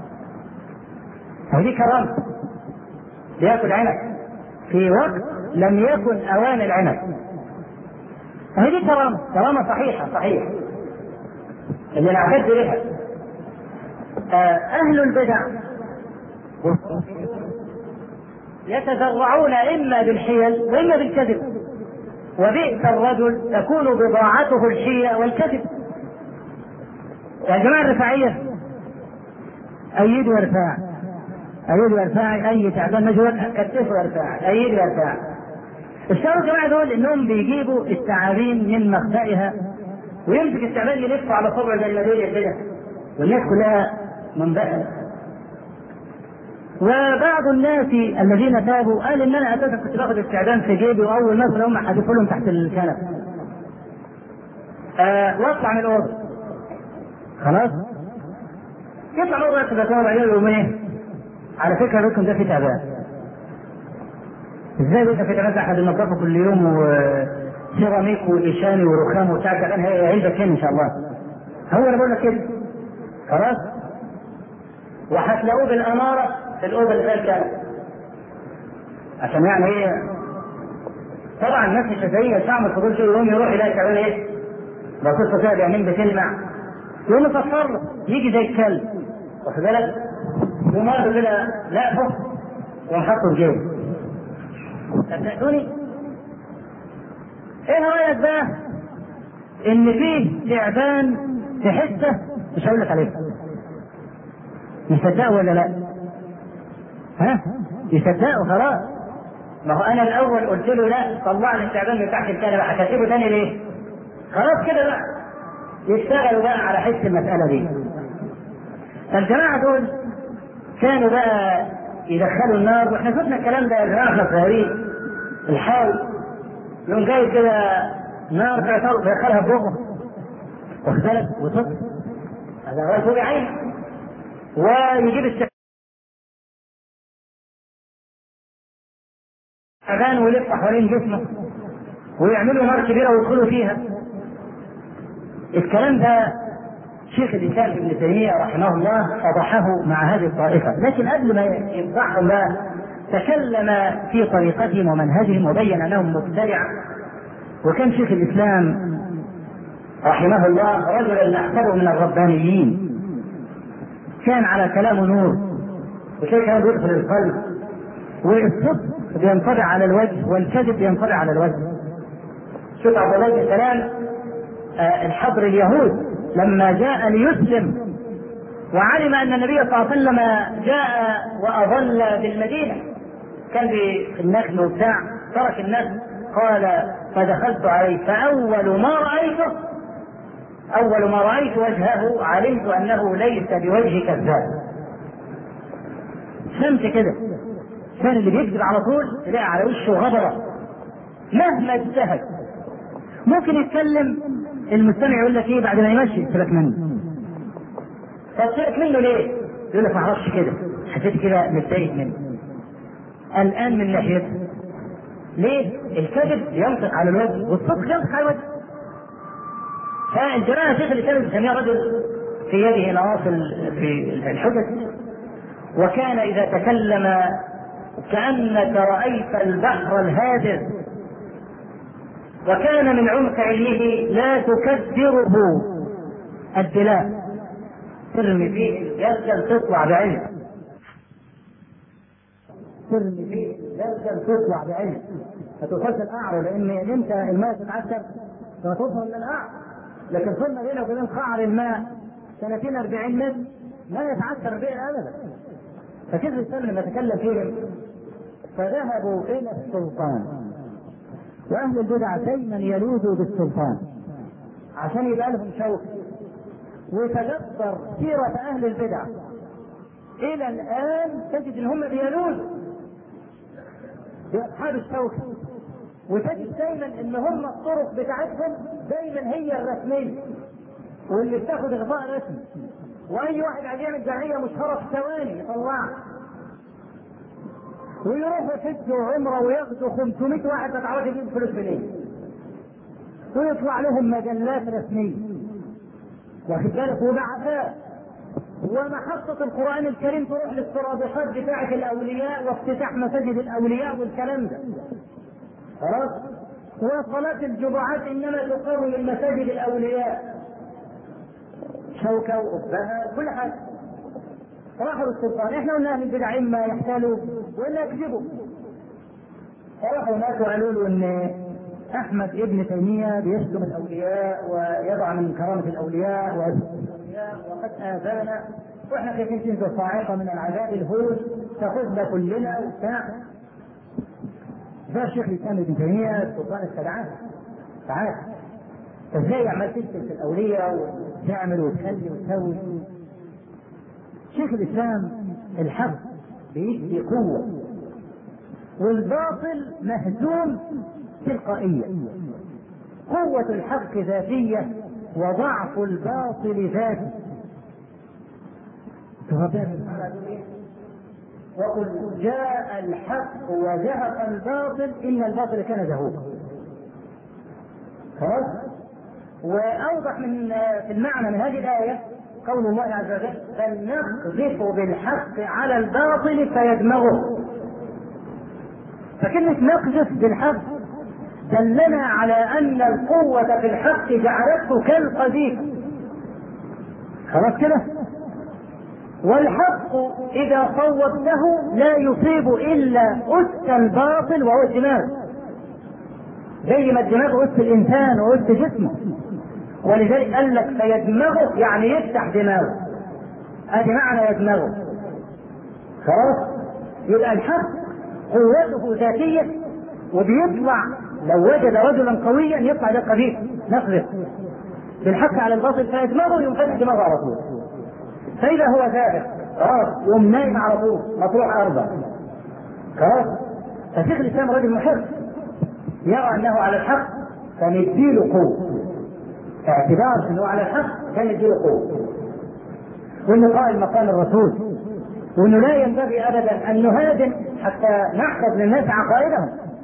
هذه كرامة يأكل عنب في وقت لم يكن أوان العنب هذه كرامة كرامة صحيحة صحيحة اللي نعتد بها أهل البدع يتذرعون إما بالحيل وإما بالكذب وبئس الرجل تكون بضاعته الحيلة والكذب يا جماعة الرفاعية أيدوا ارفاع أيدوا ارفاع أي تعبان مجهول كتفوا ارفاع أيدوا ارفاع اشتغلوا الجماعة دول إنهم بيجيبوا الثعابين من مخبئها ويمسك التعبان يلف على صبع زي المدينة كده والناس كلها منبهرة وبعض الناس الذين تابوا قال ان انا اساسا كنت باخذ التعبان في جيبي واول ما هم حذفوا لهم تحت الكنب. آه واطلع من الاوضه. خلاص؟ يطلع من الاوضه يكتب بعدين يقول ايه؟ على فكره بيتكم ده في تعبان. ازاي بيتك في تعبان احد بننظفه كل يوم وسيراميك وايشاني ورخام وبتاع تعبان هي عندك ان شاء الله. هو انا بقول لك كده. خلاص؟ وهتلاقوه بالاماره في الاوضه اللي فيها الكلب عشان يعني ايه طبعا الناس مش زي شعب الفضول كل يوم يروح يلاقي كمان ايه باصص فيها بعينين بتلمع يقوم يصفر له يجي زي الكلب واخد بالك يقوم واخده كده لقفه ويقوم حاطه في جيبه صدقوني ايه رايك بقى ان فيه تعبان في حته مش هقول لك عليه يصدقوا ولا لا؟ ها؟ يصدقوا خلاص ما هو انا الاول قلت له لا طلع لي التعبان من تحت الكنبه هكتبه تاني ليه؟ خلاص كده بقى يشتغلوا بقى على حس المساله دي فالجماعه دول كانوا بقى يدخلوا النار واحنا شفنا الكلام ده يا جماعه احنا صغيرين الحال يوم جاي كده نار فيدخلها ببقه واخد بالك وصدق هذا هو بعينه ويجيب السكين أذان ويلف حوالين جسمه ويعملوا نار كبيرة ويدخلوا فيها الكلام ده شيخ الإسلام ابن تيمية رحمه الله فضحه مع هذه الطائفة لكن قبل ما يفضحهم بقى تكلم في طريقتهم ومنهجهم وبين أنهم مبتدع وكان شيخ الإسلام رحمه الله رجلا نحسبه من الربانيين كان على كلامه نور وشيء كان يدخل القلب والصدق بينطبع على الوجه والكذب بينطبع على الوجه شوف عبد الله بن سلام آه الحبر اليهود لما جاء ليسلم وعلم ان النبي صلى الله عليه وسلم جاء واظل بالمدينه كان في النخل وبتاع ترك النخل قال فدخلت عليه فاول ما رايته اول ما رايت وجهه علمت انه ليس بوجه كذاب فهمت كده كان اللي بيكذب على طول تلاقي على وشه غبرة مهما اجتهد ممكن يتكلم المستمع يقول لك ايه بعد ما يمشي سيبك منه طب سيبك منه ليه؟ يقول لك ما اعرفش كده حسيت كده متضايق منه الان من ناحيته ليه؟ الكذب ينطق على الوجه والصدق ينطق على الوجه فالجماعة شيخ الإسلام ابن تيمية رجل في يده نواصل في الحجج وكان إذا تكلم كأنك رأيت البحر الهادر وكان من عمق علمه لا تكدره الدلاء ترمي فيه الجلجل تطلع بعلم ترمي فيه الجلجل تطلع بعلم ما توصلش القعر لان انت الماء تتعثر فتوصل للقعر لكن صرنا بينه وبين قعر الماء 30 40 متر لا يتعثر به ابدا فكيف الاسلام لما تكلم فيهم فذهبوا الى السلطان واهل البدع دايما يلوذوا بالسلطان عشان يبقى لهم شوك وتدبر سيرة أهل البدع إلى الآن تجد إن هم بيلوذوا بأصحاب الشوك وتجد دايما ان هم الطرق بتاعتهم دايما هي الرسميه واللي بتاخد اغضاء رسمي واي واحد عايز يعمل جمعيه مشهوره في ثواني يطلعها ويروحوا حج وعمره وياخدوا 500 واحد ما تعرفش يجيب فلوس منين ويطلع لهم مجلات رسميه واخد بالك وبعثات ومحطة القرآن الكريم تروح للسرادقات بتاعة الأولياء وافتتاح مساجد الأولياء والكلام ده. خلاص؟ وصلاة الجمعات إنما تقام من مساجد الأولياء. شوكة وقبها كل حاجة. راحوا للسلطان، احنا قلنا أهل البدع إما يحتالوا وإلا يكذبوا. فراحوا ناس وقالوا له إن أحمد ابن تيمية بيشتم الأولياء ويضع من كرامة الأولياء ويشتم وقد آذانا واحنا خايفين تنزل صاعقة من العذاب الهول تاخذنا كلنا وبتاع ده الشيخ الإسلام ابن تيمية السلطان استدعاه تعال ازاي عمال تشتم في الأولياء وتعمل وتخلي وتسوي شيخ الإسلام الحق بيدي قوة والباطل مهزوم تلقائيا قوة الحق ذاتية وضعف الباطل ذاتي وقل جاء الحق وزهق الباطل ان الباطل كان زهوقا خلاص واوضح من في المعنى من هذه الايه قول الله عز وجل فلنقذف بالحق على الباطل فيدمغه فكلمة نقذف بالحق دلنا على أن القوة في الحق جعلته كالقذيف خلاص كده والحق إذا صوبته لا يصيب إلا أس الباطل وهو الدماغ زي ما الدماغ أس الإنسان وأس جسمه ولذلك قال لك فيدمغه يعني يفتح دماغه هذه معنى يدمغه خلاص يبقى الحق قوته ذاتية وبيطلع لو وجد رجلا قويا يطلع ده قبيح نقذف بالحق على الباطل فيدمغه ينفتح دماغه على طول فإذا هو ثابت خلاص يقوم نايم على طول مطروح أرضا خلاص فشيخ الإسلام رجل محب يرى أنه على الحق فنديله قوة اعتبار أنه على الحق كان يديله قوة وأنه قائل مقام الرسول وأنه لا ينبغي أبدا أن نهاجم حتى نحفظ للناس عقائدهم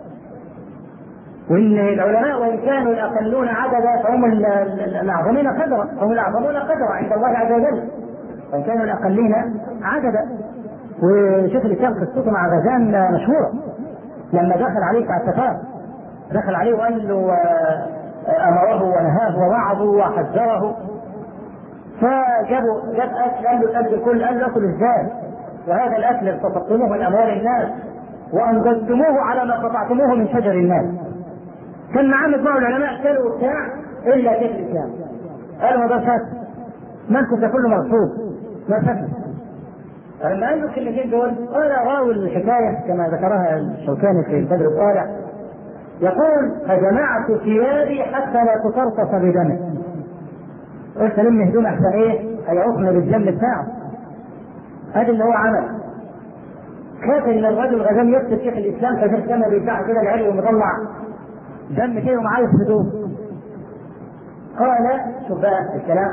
وان العلماء وان كانوا الاقلون عددا فهم الاعظمين قدرا هم الاعظمون قدرا عند الله عز وجل وان كانوا الاقلين عددا وشيخ الاسلام قصته مع غزان مشهوره لما دخل عليه بتاع التتار دخل عليه وقال له امره ونهاه ووعظه وحذره فجابوا جاب اكل قال له الاكل كل قال له اكل ازاي؟ وهذا الاكل التصقموه من اموال الناس وانجزتموه على ما قطعتموه من شجر الناس كان معاه مجموعه العلماء كانوا وبتاع الا شيخ الاسلام قالوا ما ده فاسد منكم ده كله مرفوض ما فاسد فلما قال له الكلمتين دول قال راوي الحكايه كما ذكرها الشوكاني في البدر الطالع يقول فجمعت ثيابي حتى لا تقرطس بدمه قلت لم هدوم احسن ايه؟ هيعوقنا بالدم بتاعه هذا اللي هو عمل خاف ان الرجل غزال يقتل شيخ الاسلام فشيخ الاسلام بيدعي كده العلم ومطلع دم كده ومعايا هدوم قال شوف بقى الكلام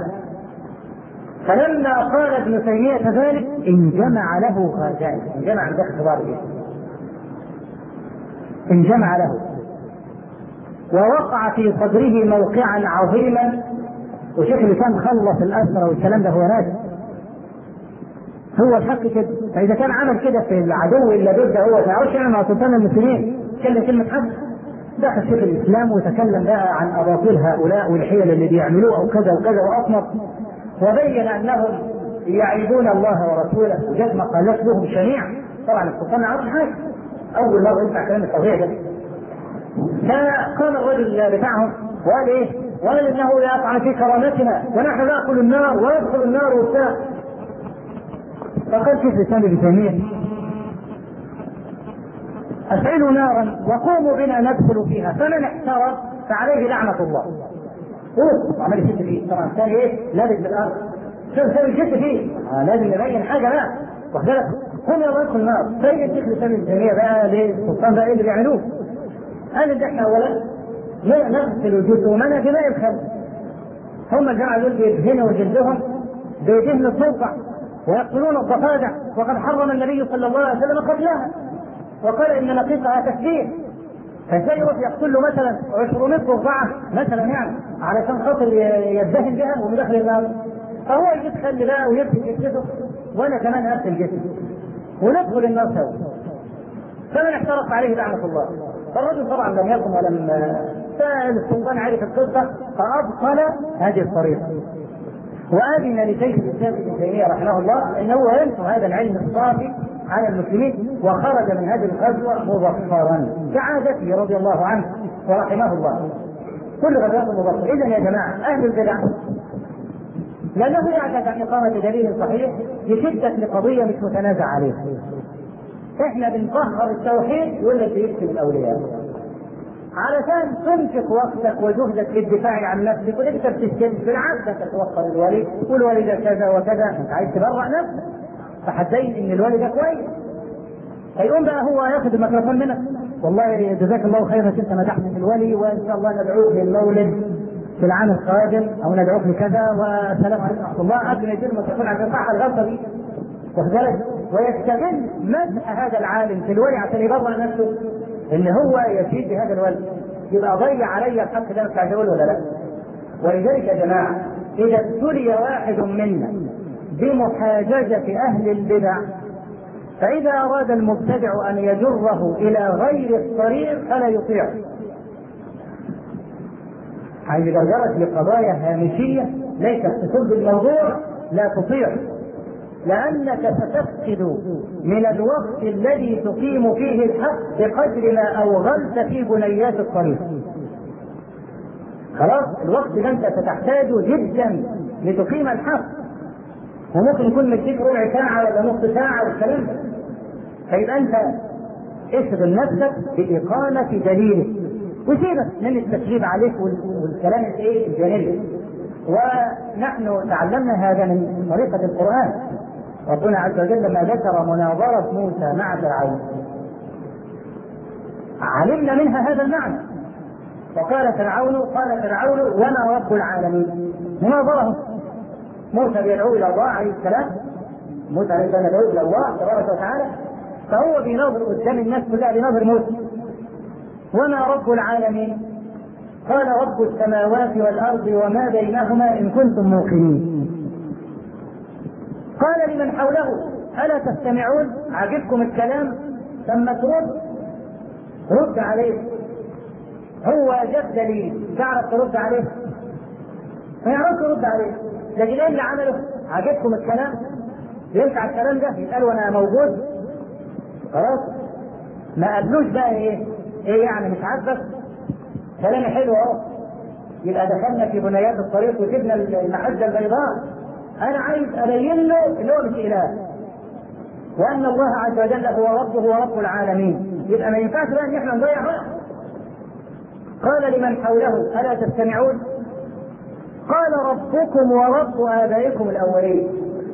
فلما قال ابن تيمية ذلك انجمع له غازان انجمع داخل خبار انجمع له ووقع في صدره موقعا عظيما وشيخ الاسلام خلص الاسرى والكلام ده هو ناس هو الحق كده فاذا كان عمل كده في العدو الا ضد هو ما يعرفش يعمل مع سلطان المسلمين كلمه كلمه حق دخل شيخ الاسلام وتكلم بقى عن اباطيل هؤلاء والحيل اللي بيعملوها وكذا وكذا واطمط وبين انهم يعيبون الله ورسوله وجد مقالات لهم شنيعه طبعا السلطان ما يعرفش حاجه اول مره يسمع كلام التوحيد ده فقام الرجل بتاعهم وقال ايه؟ وقال انه يطعن في كرامتنا ونحن ناكل النار ويدخل النار وبتاع فقال شيخ الاسلام ابن تيميه افعلوا نارا وقوموا بنا ندخل فيها فمن احترق فعليه لعنه الله اوه وعمال يشد فيه طبعا الثاني ايه لابس بالارض شوف شوف يشد فيه آه لازم نبين حاجه بقى واخد بالك قوم يلا ادخل النار فين الشيخ الاسلام ابن تيميه بقى ليه السلطان بقى ايه اللي بيعملوه قال ان احنا اولا نغسل جسومنا بماء الخل هم الجماعه دول بيدهنوا جلدهم بيدهنوا الضفدع ويقتلون الضفادع وقد حرم النبي صلى الله عليه وسلم قتلها وقال ان نقيصها تكفير فازاي يروح يقتل له مثلا 200 ضفدعه مثلا يعني علشان خاطر يدهن بها ومن داخل النار فهو يجيب خل بقى ويبكي جسده وانا كمان اغسل جسدي وندخل النار سوا فمن احترق عليه لعنه الله فالرجل طبعا لم يقم ولم فالسلطان عرف القصه فابطل هذه الطريقه واذن لشيخ الاسلام ابن تيميه رحمه الله انه ينشر هذا العلم الصافي على المسلمين وخرج من هذه الغزوه مظفرا كعادته رضي الله عنه ورحمه الله كل غزوات مظفر اذا يا جماعه اهل البدع لانه يعجز عن اقامه دليل صحيح بشده لقضيه مش متنازع عليها احنا بنطهر التوحيد يقول لك بيكتب الاولياء علشان تنفق وقتك وجهدك للدفاع عن نفسك وانت بتشتم بالعكس تتوفر الولي والولي ده كذا وكذا انت عايز تبرع نفسك فحتبين ان الولي ده كويس فيقوم بقى هو ياخذ الميكروفون منك والله جزاك الله خيرا انت مدحت الولي وان شاء الله ندعوك للمولد في العام القادم او ندعوك لكذا والسلام عليكم ورحمه الله قبل ما يدير الميكروفون عشان صح الغلطه دي واخد بالك ويستغل مدح هذا العالم في الولي عشان يبرر نفسه ان هو يفيد بهذا الولي يبقى ضيع علي الحق اللي انا كنت عايز اقوله ولا لا؟ ولذلك يا جماعه اذا ابتلي واحد منا بمحاججه اهل البدع فاذا اراد المبتدع ان يجره الى غير الطريق فلا يطيعه. عايز يجرجرك لقضايا هامشيه ليست تصد الموضوع لا تطيعه. لأنك ستفقد من الوقت الذي تقيم فيه الحق بقدر ما أوغلت في بنيات الطريق. خلاص الوقت ده أنت ستحتاجه جدا لتقيم الحق. وممكن يكون مديك ربع ساعة ولا نص ساعة والكلام ده. فيبقى أنت اشغل نفسك بإقامة دليلك وسيبك من التشريب عليك والكلام الايه الجانبي. ونحن تعلمنا هذا من طريقة القرآن ربنا عز وجل لما ذكر مناظرة موسى مع فرعون علمنا منها هذا المعنى وقال فرعون قال فرعون وما رب العالمين مناظرة موسى بيدعو إلى الله عليه السلام موسى عليه السلام يدعو إلى الله تبارك وتعالى فهو بيناظر قدام الناس كلها بيناظر موسى وما رب العالمين قال رب السماوات والأرض وما بينهما إن كنتم موقنين قال لمن حوله ألا تستمعون عجبكم الكلام ثم ترد رد عليه هو جاب دليل تعرف ترد عليه ما يعرفش يرد عليه لكن ايه اللي عمله عجبكم الكلام ينفع الكلام ده يتقال وانا موجود خلاص ما قالوش بقى ايه ايه يعني مش عاجبك كلامي حلو اهو يبقى دخلنا في بنيات الطريق وجبنا المحجه البيضاء انا عايز ابين له ان هو مش اله وان الله عز وجل هو ربه ورب العالمين يبقى ما ينفعش بقى ان احنا نضيع وقت قال لمن حوله الا تستمعون قال ربكم ورب ابائكم الاولين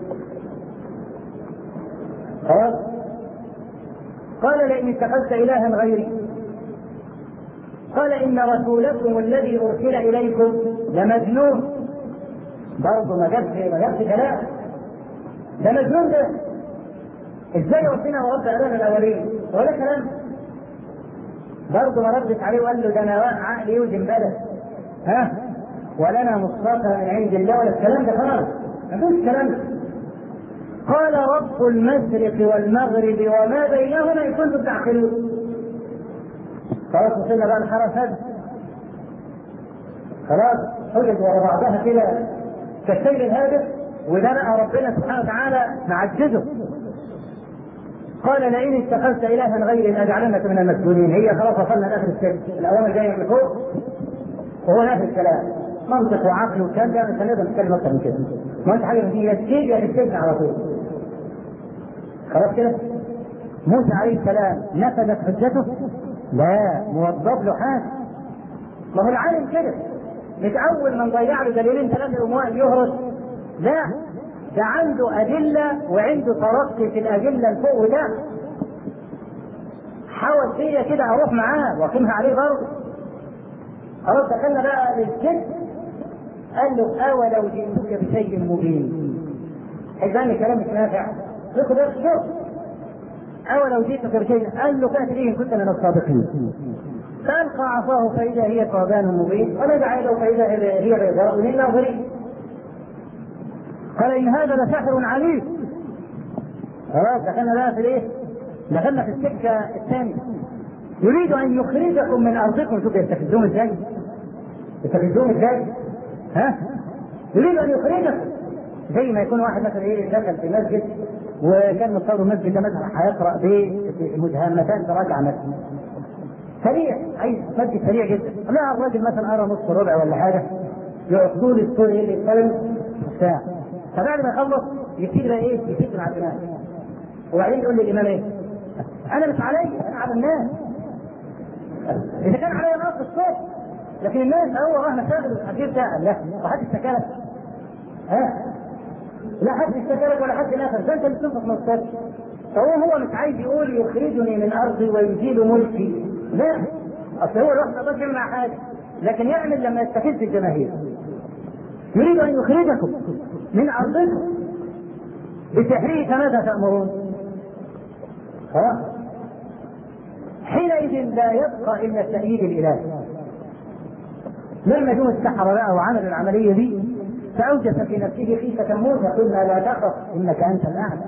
خلاص قال لئن اتخذت الها غيري قال ان رسولكم الذي ارسل اليكم لمجنون برضه ما جابش ما جابش كلام ده مجنون ده ازاي ربنا ورد ابانا الاولين ولا كلام برضه ما ردش عليه وقال له ده انا عقلي يوزن بلد ها ولنا مصطفى من عند الله ولا الكلام ده خلاص ما فيش كلام ده قال رب المشرق والمغرب وما بينهما ان كنتم تعقلون خلاص وصلنا بقى الحرس هذا خلاص حجج ورا بعضها كده كالسيل الهادف وده بقى ربنا سبحانه وتعالى معجزه قال لئن اتخذت الها غيري لاجعلنك من المسجونين هي خلاص وصلنا لاخر السجن الاوامر جايه من فوق وهو نفس الكلام منطق وعقل والكلام ده مش هنقدر نتكلم اكتر من كده ما انت حاجه فيه يا السجن يا السجن على طول خلاص كده موسى عليه السلام نفذت حجته لا موظف له حاجه ما هو العالم كده مش اول ما نضيع له دليلين ثلاثه يقوم واقف يهرس لا ده عنده ادله وعنده ترقي في الادله الفوق وتحت حاول فيا كده اروح معاه واقيمها عليه برضه خلاص دخلنا بقى للجد قال له اولو جئتك بشيء مبين حزام كلام مش نافع ادخل بقى الشغل اولو جئتك بشيء قال له فات به ان كنت من الصادقين فالقى عصاه فاذا هي ثعبان مبين ونزع يده فاذا هي بيضاء للناظرين قال ان هذا لساحر عليم خلاص دخلنا بقى في الايه؟ دخلنا في السكه الثانيه يريد ان يخرجكم من ارضكم شوف يستفزون ازاي؟ يستفزون ازاي؟ ها؟ يريد ان يخرجكم زي ما يكون واحد مثلا ايه دخل في مسجد وكان متصور المسجد ده مثلا هيقرا بمدهمتان تراجع مثلا سريع عايز مسجد سريع جدا لا الراجل مثلا قرا نص ربع ولا حاجه يعطوا لي الصوره اللي يتكلم ساعه فبعد ما يخلص يبتدي بقى ايه يشد مع الامام وبعدين يقول لي الامام ايه؟ انا مش علي انا على الناس اذا كان علي نقص الصوت لكن الناس هو راه مشاغل الحديث ده لا وحد اشتكى ها لا حد اشتكى لك ولا حد نفس ده انت اللي تنفخ من الصوت فهو هو مش عايز يقول يخرجني من ارضي ويزيل ملكي لا اصل هو الواحد ما يقدرش مع حاجه لكن يعمل لما يستفز الجماهير يريد ان يخرجكم من ارضكم بسحره فماذا تامرون؟ خلاص حينئذ لا يبقى الا التأييد الالهي لما جم السحرة بقى وعملوا العملية دي فأوجس في نفسه خيفة موسى قلنا لا تخف إنك أنت الأعلى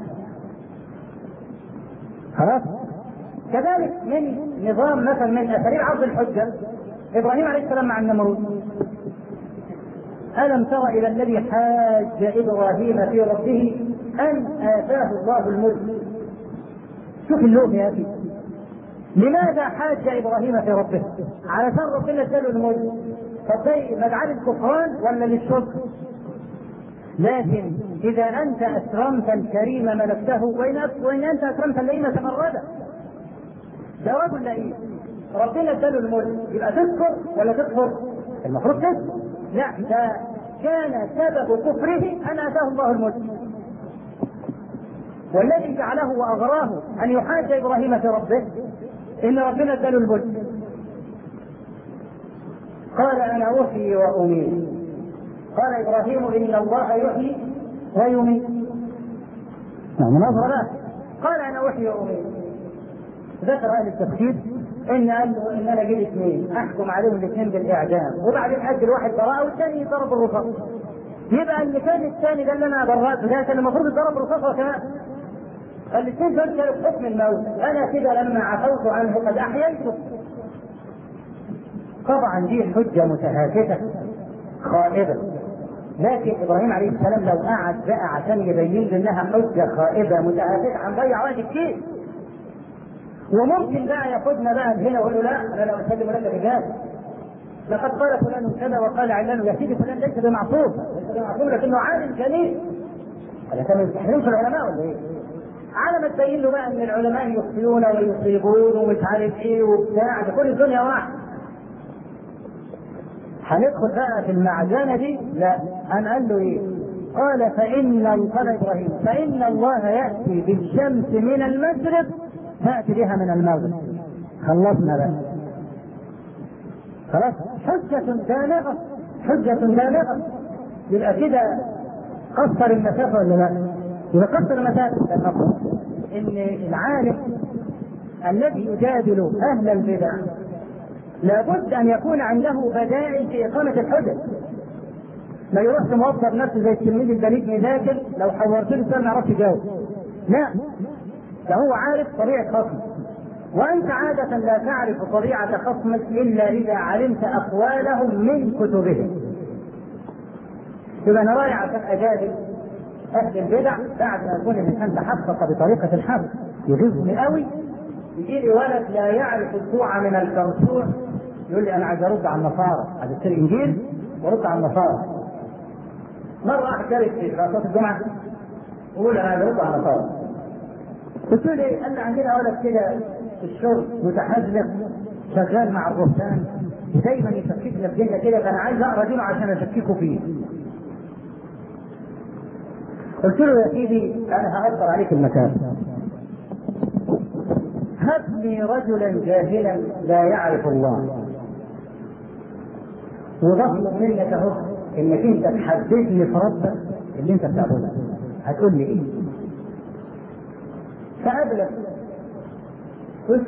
خلاص كذلك من نظام مثلا من أساليب عرض الحجة إبراهيم عليه السلام مع النمرود ألم تر إلى الذي حاج إبراهيم في ربه أن آتاه الله الملك شوف اللوم يا أخي لماذا حاج ابراهيم في ربه؟ علشان ربنا اداله الملك طب ده مدعاة الكفران ولا للشكر؟ لكن اذا انت اكرمت الكريم ملكته وان وان انت اكرمت اللئيم تمرده ده رجل لئيم ربنا اداله الملك يبقى تذكر ولا تكفر؟ المفروض تذكر لا ده كان سبب كفره ان اتاه الله الملك والذي جعله واغراه ان يحاج ابراهيم في ربه ان ربنا اداله الملك قال انا احيي واميت قال ابراهيم ان الله يحيي ويميت نعم نظرة قال انا احيي واميت ذكر اهل التفسير ان قال له ان انا جيت اثنين احكم عليهم الاثنين بالاعدام وبعدين اجل واحد براءه والثاني يضرب بالرصاص يبقى اللي كان الثاني ده اللي انا برأته ده كان المفروض يضرب بالرصاص كمان الاثنين دول كانوا بحكم الموت انا كده لما عفوت عنه قد احييته طبعا دي حجة متهافته خائبة لكن ابراهيم عليه السلام لو قعد بقى عشان يبين انها حجة خائبة متهافته هنضيع وقت كتير وممكن بقى ياخدنا بقى هنا ويقول له لا انا لا اسلم لك رجال لقد قال فلان كذا وقال علان يا سيدي فلان ليس بمعصوم ليس بمعصوم لكنه عالم جليل هذا كان من في العلماء ولا ايه؟ على ما تبين له بقى ان العلماء يخطئون ويصيبون ومش عارف ايه وبتاع ده كل الدنيا واحد هندخل بقى في المعجنة دي لا أنا قال له إيه؟ قال فإن قال إبراهيم فإن الله يأتي بالشمس من المشرق تأتي بها من المغرب خلصنا بقى خلاص حجة بالغة حجة بالغة يبقى كده قصر المسافة ولا لا؟ يبقى قصر المسافة المفروض إن العالم الذي يجادل أهل البدع لابد ان يكون عنده بدائل في اقامه الحجج ما يروحش موظف نفسه زي التلميذ البليد يذاكر لو حورت له سؤال ما يعرفش يجاوب لا ده هو عارف طبيعه خصمه وانت عاده لا تعرف طبيعه خصمك الا اذا علمت اقوالهم من كتبهم يبقى انا رايح عشان اجادل اهل البدع بعد ما يكون الانسان تحقق بطريقه الحق يغيظني قوي يجي لي ولد لا يعرف الكوع من الكرسوع يقول لي انا عايز ارد على النصارى عايز اشتري انجيل وارد على النصارى مره واحد شارك في صلاه الجمعه يقول انا عايز ارد على النصارى قلت له ليه؟ قال لي عندنا ولد كده في الشرب متحزلق شغال مع الرهبان دايما يشككنا في ديننا كده فانا عايز اقرا دينه عشان اشككه فيه قلت له يا سيدي انا هاثر عليك المكان هب لي رجلا جاهلا لا يعرف الله وبطلب منك اهو انك انت تحدثني في ربك اللي انت بتعبده هتقول لي ايه؟ فقابلك قلت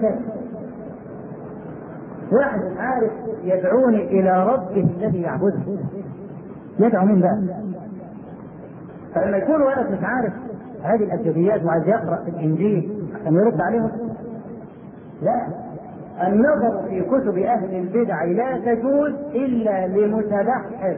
واحد عارف يدعوني الى ربه الذي يعبده يدعو مين بقى؟ فلما يكون ولد مش عارف هذه الابجديات وعايز يقرا في الانجيل عشان يرد عليهم لا النظر في كتب اهل البدع لا تجوز الا لمتبحر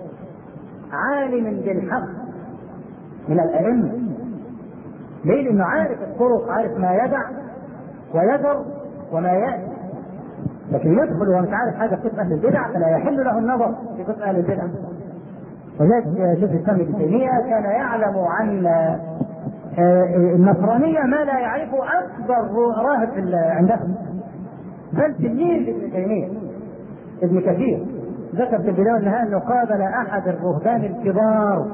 عالم بالحق من الائمه ليه؟ لانه عارف الطرق عارف ما يدع ويذر وما ياتي لكن يدخل وهو مش عارف حاجه في كتب اهل البدع فلا يحل له النظر في كتب اهل البدع ولذلك شيخ الاسلام ابن تيميه كان يعلم عن النصرانيه ما لا يعرفه اكبر راهب عندهم بل تلميذ ابن تيميه ابن كثير ذكر في البدايه والنهايه انه قابل احد الرهبان الكبار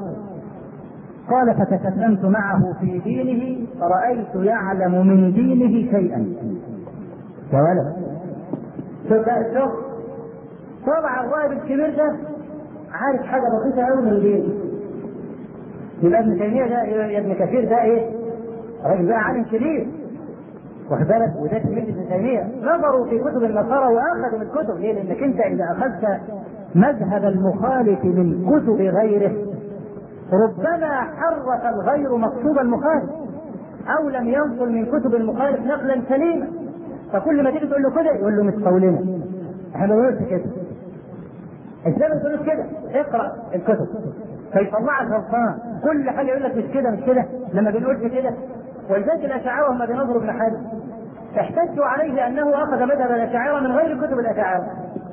قال فتكلمت معه في دينه فرأيت يعلم من دينه شيئا يا ولد شوف بقى الشوف طبعا الراهب الكبير ده عارف حاجه بسيطه قوي من دينه يبقى ابن تيميه ده يا ابن كثير ده ايه؟ راجل بقى عالم كبير واخد بالك وده تلميذ ابن تيميه نظروا في كتب النصارى واخذوا من الكتب ليه؟ لانك انت اذا اخذت مذهب المخالف من كتب غيره ربما حرف الغير مقصود المخالف او لم ينقل من كتب المخالف نقلا سليما فكل ما تيجي تقول له كده يقول له مش قولنا احنا ما بنقولش كده ازاي ما تقولوش كده اقرا الكتب فيطلعك غلطان كل حاجه يقول لك مش كده مش كده لما بنقولش كده ولذلك الاشاعره هم بينظروا ابن حزم احتجوا عليه انه اخذ مذهب الاشاعره من غير كتب الاشاعره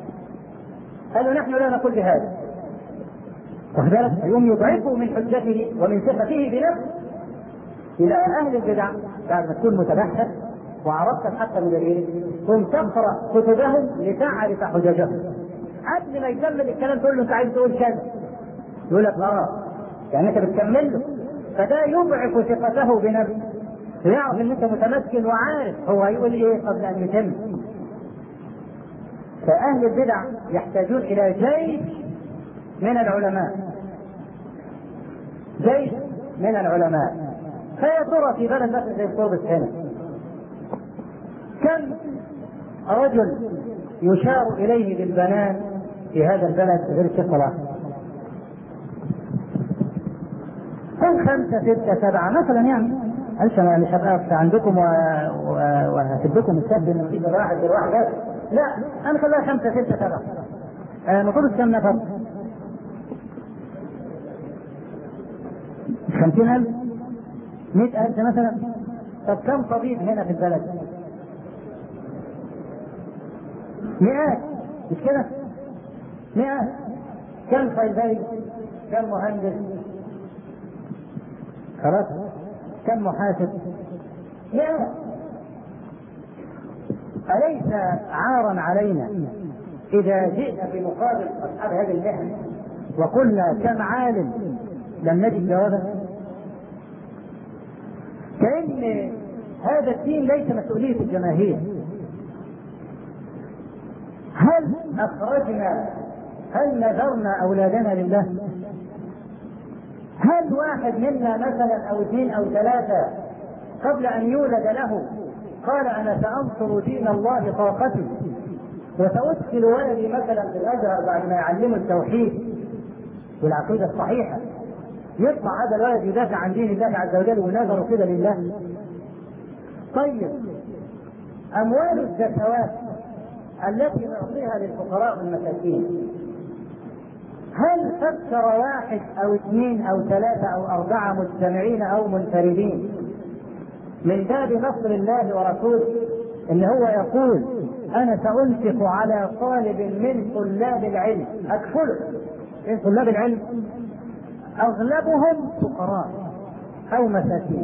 قالوا نحن لا نقول بهذا واخد بالك يوم يضعفوا من حجته ومن ثقته بنفسه الى اهل البدع بعد ما تكون متبحر وعرفت الحق من دليله ثم تقرا كتبهم لتعرف حججهم قبل ما يكمل الكلام تقول له انت عايز تقول كذا يقول لك اه يعني انت بتكمل له فده يضعف ثقته بنفسه ويعرف ان انت متمكن وعارف هو هيقول ايه قبل ان يتم فاهل البدع يحتاجون الى جيش من العلماء جيش من العلماء فيا ترى في بلد مثل زي قربة هنا كم رجل يشار اليه بالبنان في هذا البلد غير الشيخ صلاح كم خمسة ستة سبعة مثلا يعني معلش انا مش هبقى عندكم وهسيبكم السب ان مفيش واحد غير واحد بس لا انا خليها خمسة ستة سبعة المفروض كم نفر؟ خمسين ألف مئة ألف مثلا طب كم طبيب هنا في البلد؟ مئات مش كده؟ مئات كم صيدلي؟ كم مهندس؟ خلاص كم محاسب؟ مئات أليس عارا علينا إذا جئنا في مقابل أصحاب هذه المهنة وقلنا كم عالم لم نجد جوابا كأن هذا الدين ليس مسؤولية الجماهير هل أخرجنا هل نذرنا أولادنا لله؟ هل واحد منا مثلا أو اثنين أو ثلاثة قبل أن يولد له قال أنا سأنصر دين الله طاقتي وسأدخل ولدي مثلا في الأزهر بعد ما يعلمه التوحيد والعقيدة الصحيحة يطلع هذا الولد يدافع عن دين الله عز وجل ونذره كده لله طيب أموال الزكوات التي نعطيها للفقراء والمساكين هل فكر واحد او اثنين او ثلاثة او اربعة مجتمعين او منفردين من باب نصر الله ورسوله ان هو يقول انا سانفق على طالب من طلاب العلم اكفله من طلاب العلم اغلبهم فقراء او مساكين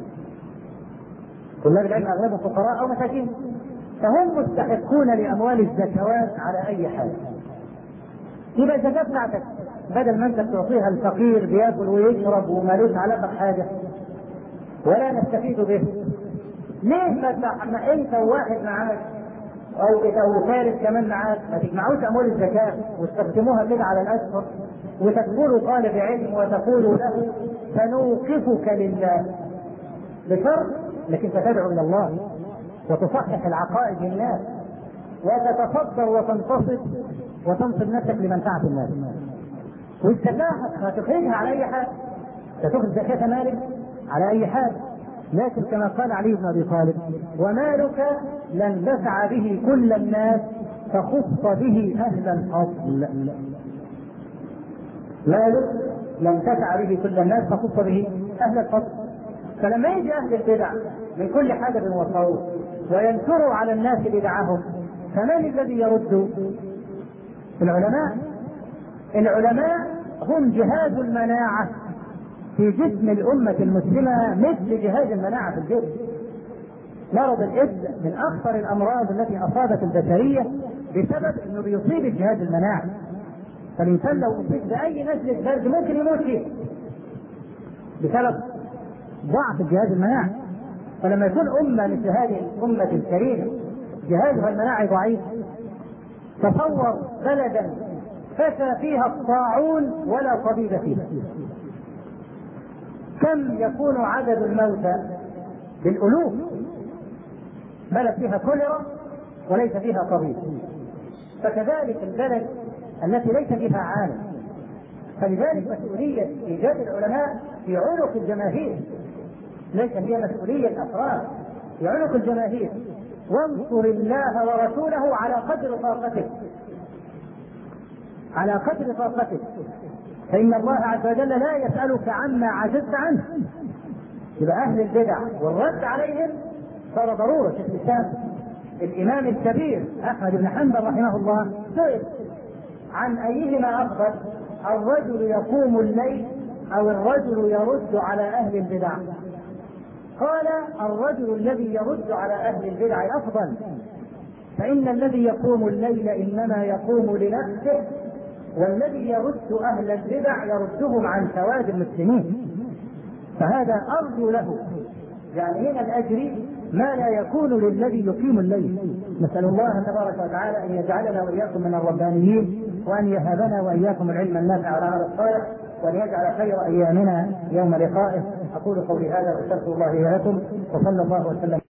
طلاب العلم اغلبهم فقراء او مساكين فهم مستحقون لاموال الزكوات على اي حال يبقى الزكاة بتاعتك بدل ما انت تعطيها الفقير بياكل ويشرب ومالوش علاقة بحاجة ولا نستفيد به ليه ما تع- ما انت وواحد معاك او او ثالث كمان معاك ما تجمعوش اموال الزكاه وتقدموها كده على الاشهر وتكونوا طالب علم وتقولوا له سنوقفك لله بشرط لكن تدعو الى الله وتصحح العقائد للناس وتتصدر وتنتصب وتنصب نفسك لمنفعه الناس والزكاه هتخرجها على اي حال ستخرج زكاه مالك على اي حال لكن كما قال علي بن ابي طالب ومالك لن تسعى به كل الناس فخص به اهل الاصل مالك لم تسعى به كل الناس فخص به اهل الفضل فلما يجي اهل البدع من كل حاجه وصوت وينكروا على الناس بدعهم فمن الذي يرد؟ العلماء العلماء هم جهاز المناعه في جسم الامه المسلمه مثل جهاز المناعه في الجسم مرض الايدز من اخطر الامراض التي اصابت البشريه بسبب انه بيصيب الجهاز المناعي فالانسان لو اصيب باي نزله برد ممكن يموت فيه بسبب ضعف الجهاز المناعي فلما يكون امه مثل هذه الامه الكريمه جهازها المناعي ضعيف تصور بلدا فشى فيها الطاعون ولا طبيب فيها كم يكون عدد الموتى بالالوف بلد فيها كوليرا وليس فيها طبيب فكذلك البلد التي ليس فيها عالم فلذلك مسؤولية إيجاد العلماء في عنق الجماهير ليس هي مسؤولية أفراد في عنق الجماهير وانصر الله ورسوله على قدر طاقتك على قدر طاقتك فإن الله عز وجل لا يسألك عما عجزت عنه يبقى أهل البدع والرد عليهم صار ضرورة في الإسلام الإمام الكبير أحمد بن حنبل رحمه الله سئل عن أيهما أفضل الرجل يقوم الليل أو الرجل يرد على أهل البدع قال الرجل الذي يرد على أهل البدع أفضل فإن الذي يقوم الليل إنما يقوم لنفسه والذي يرد أهل البدع يردهم عن سواد المسلمين فهذا أرجو له يعني من الأجر ما لا يكون للذي يقيم الليل نسأل الله تبارك وتعالى أن يجعلنا وإياكم من الربانيين وأن يهبنا وإياكم العلم النافع والعمل الصالح وأن يجعل خير أيامنا يوم لقائه أقول قولي هذا وأستغفر الله لي ولكم وصلى الله وسلم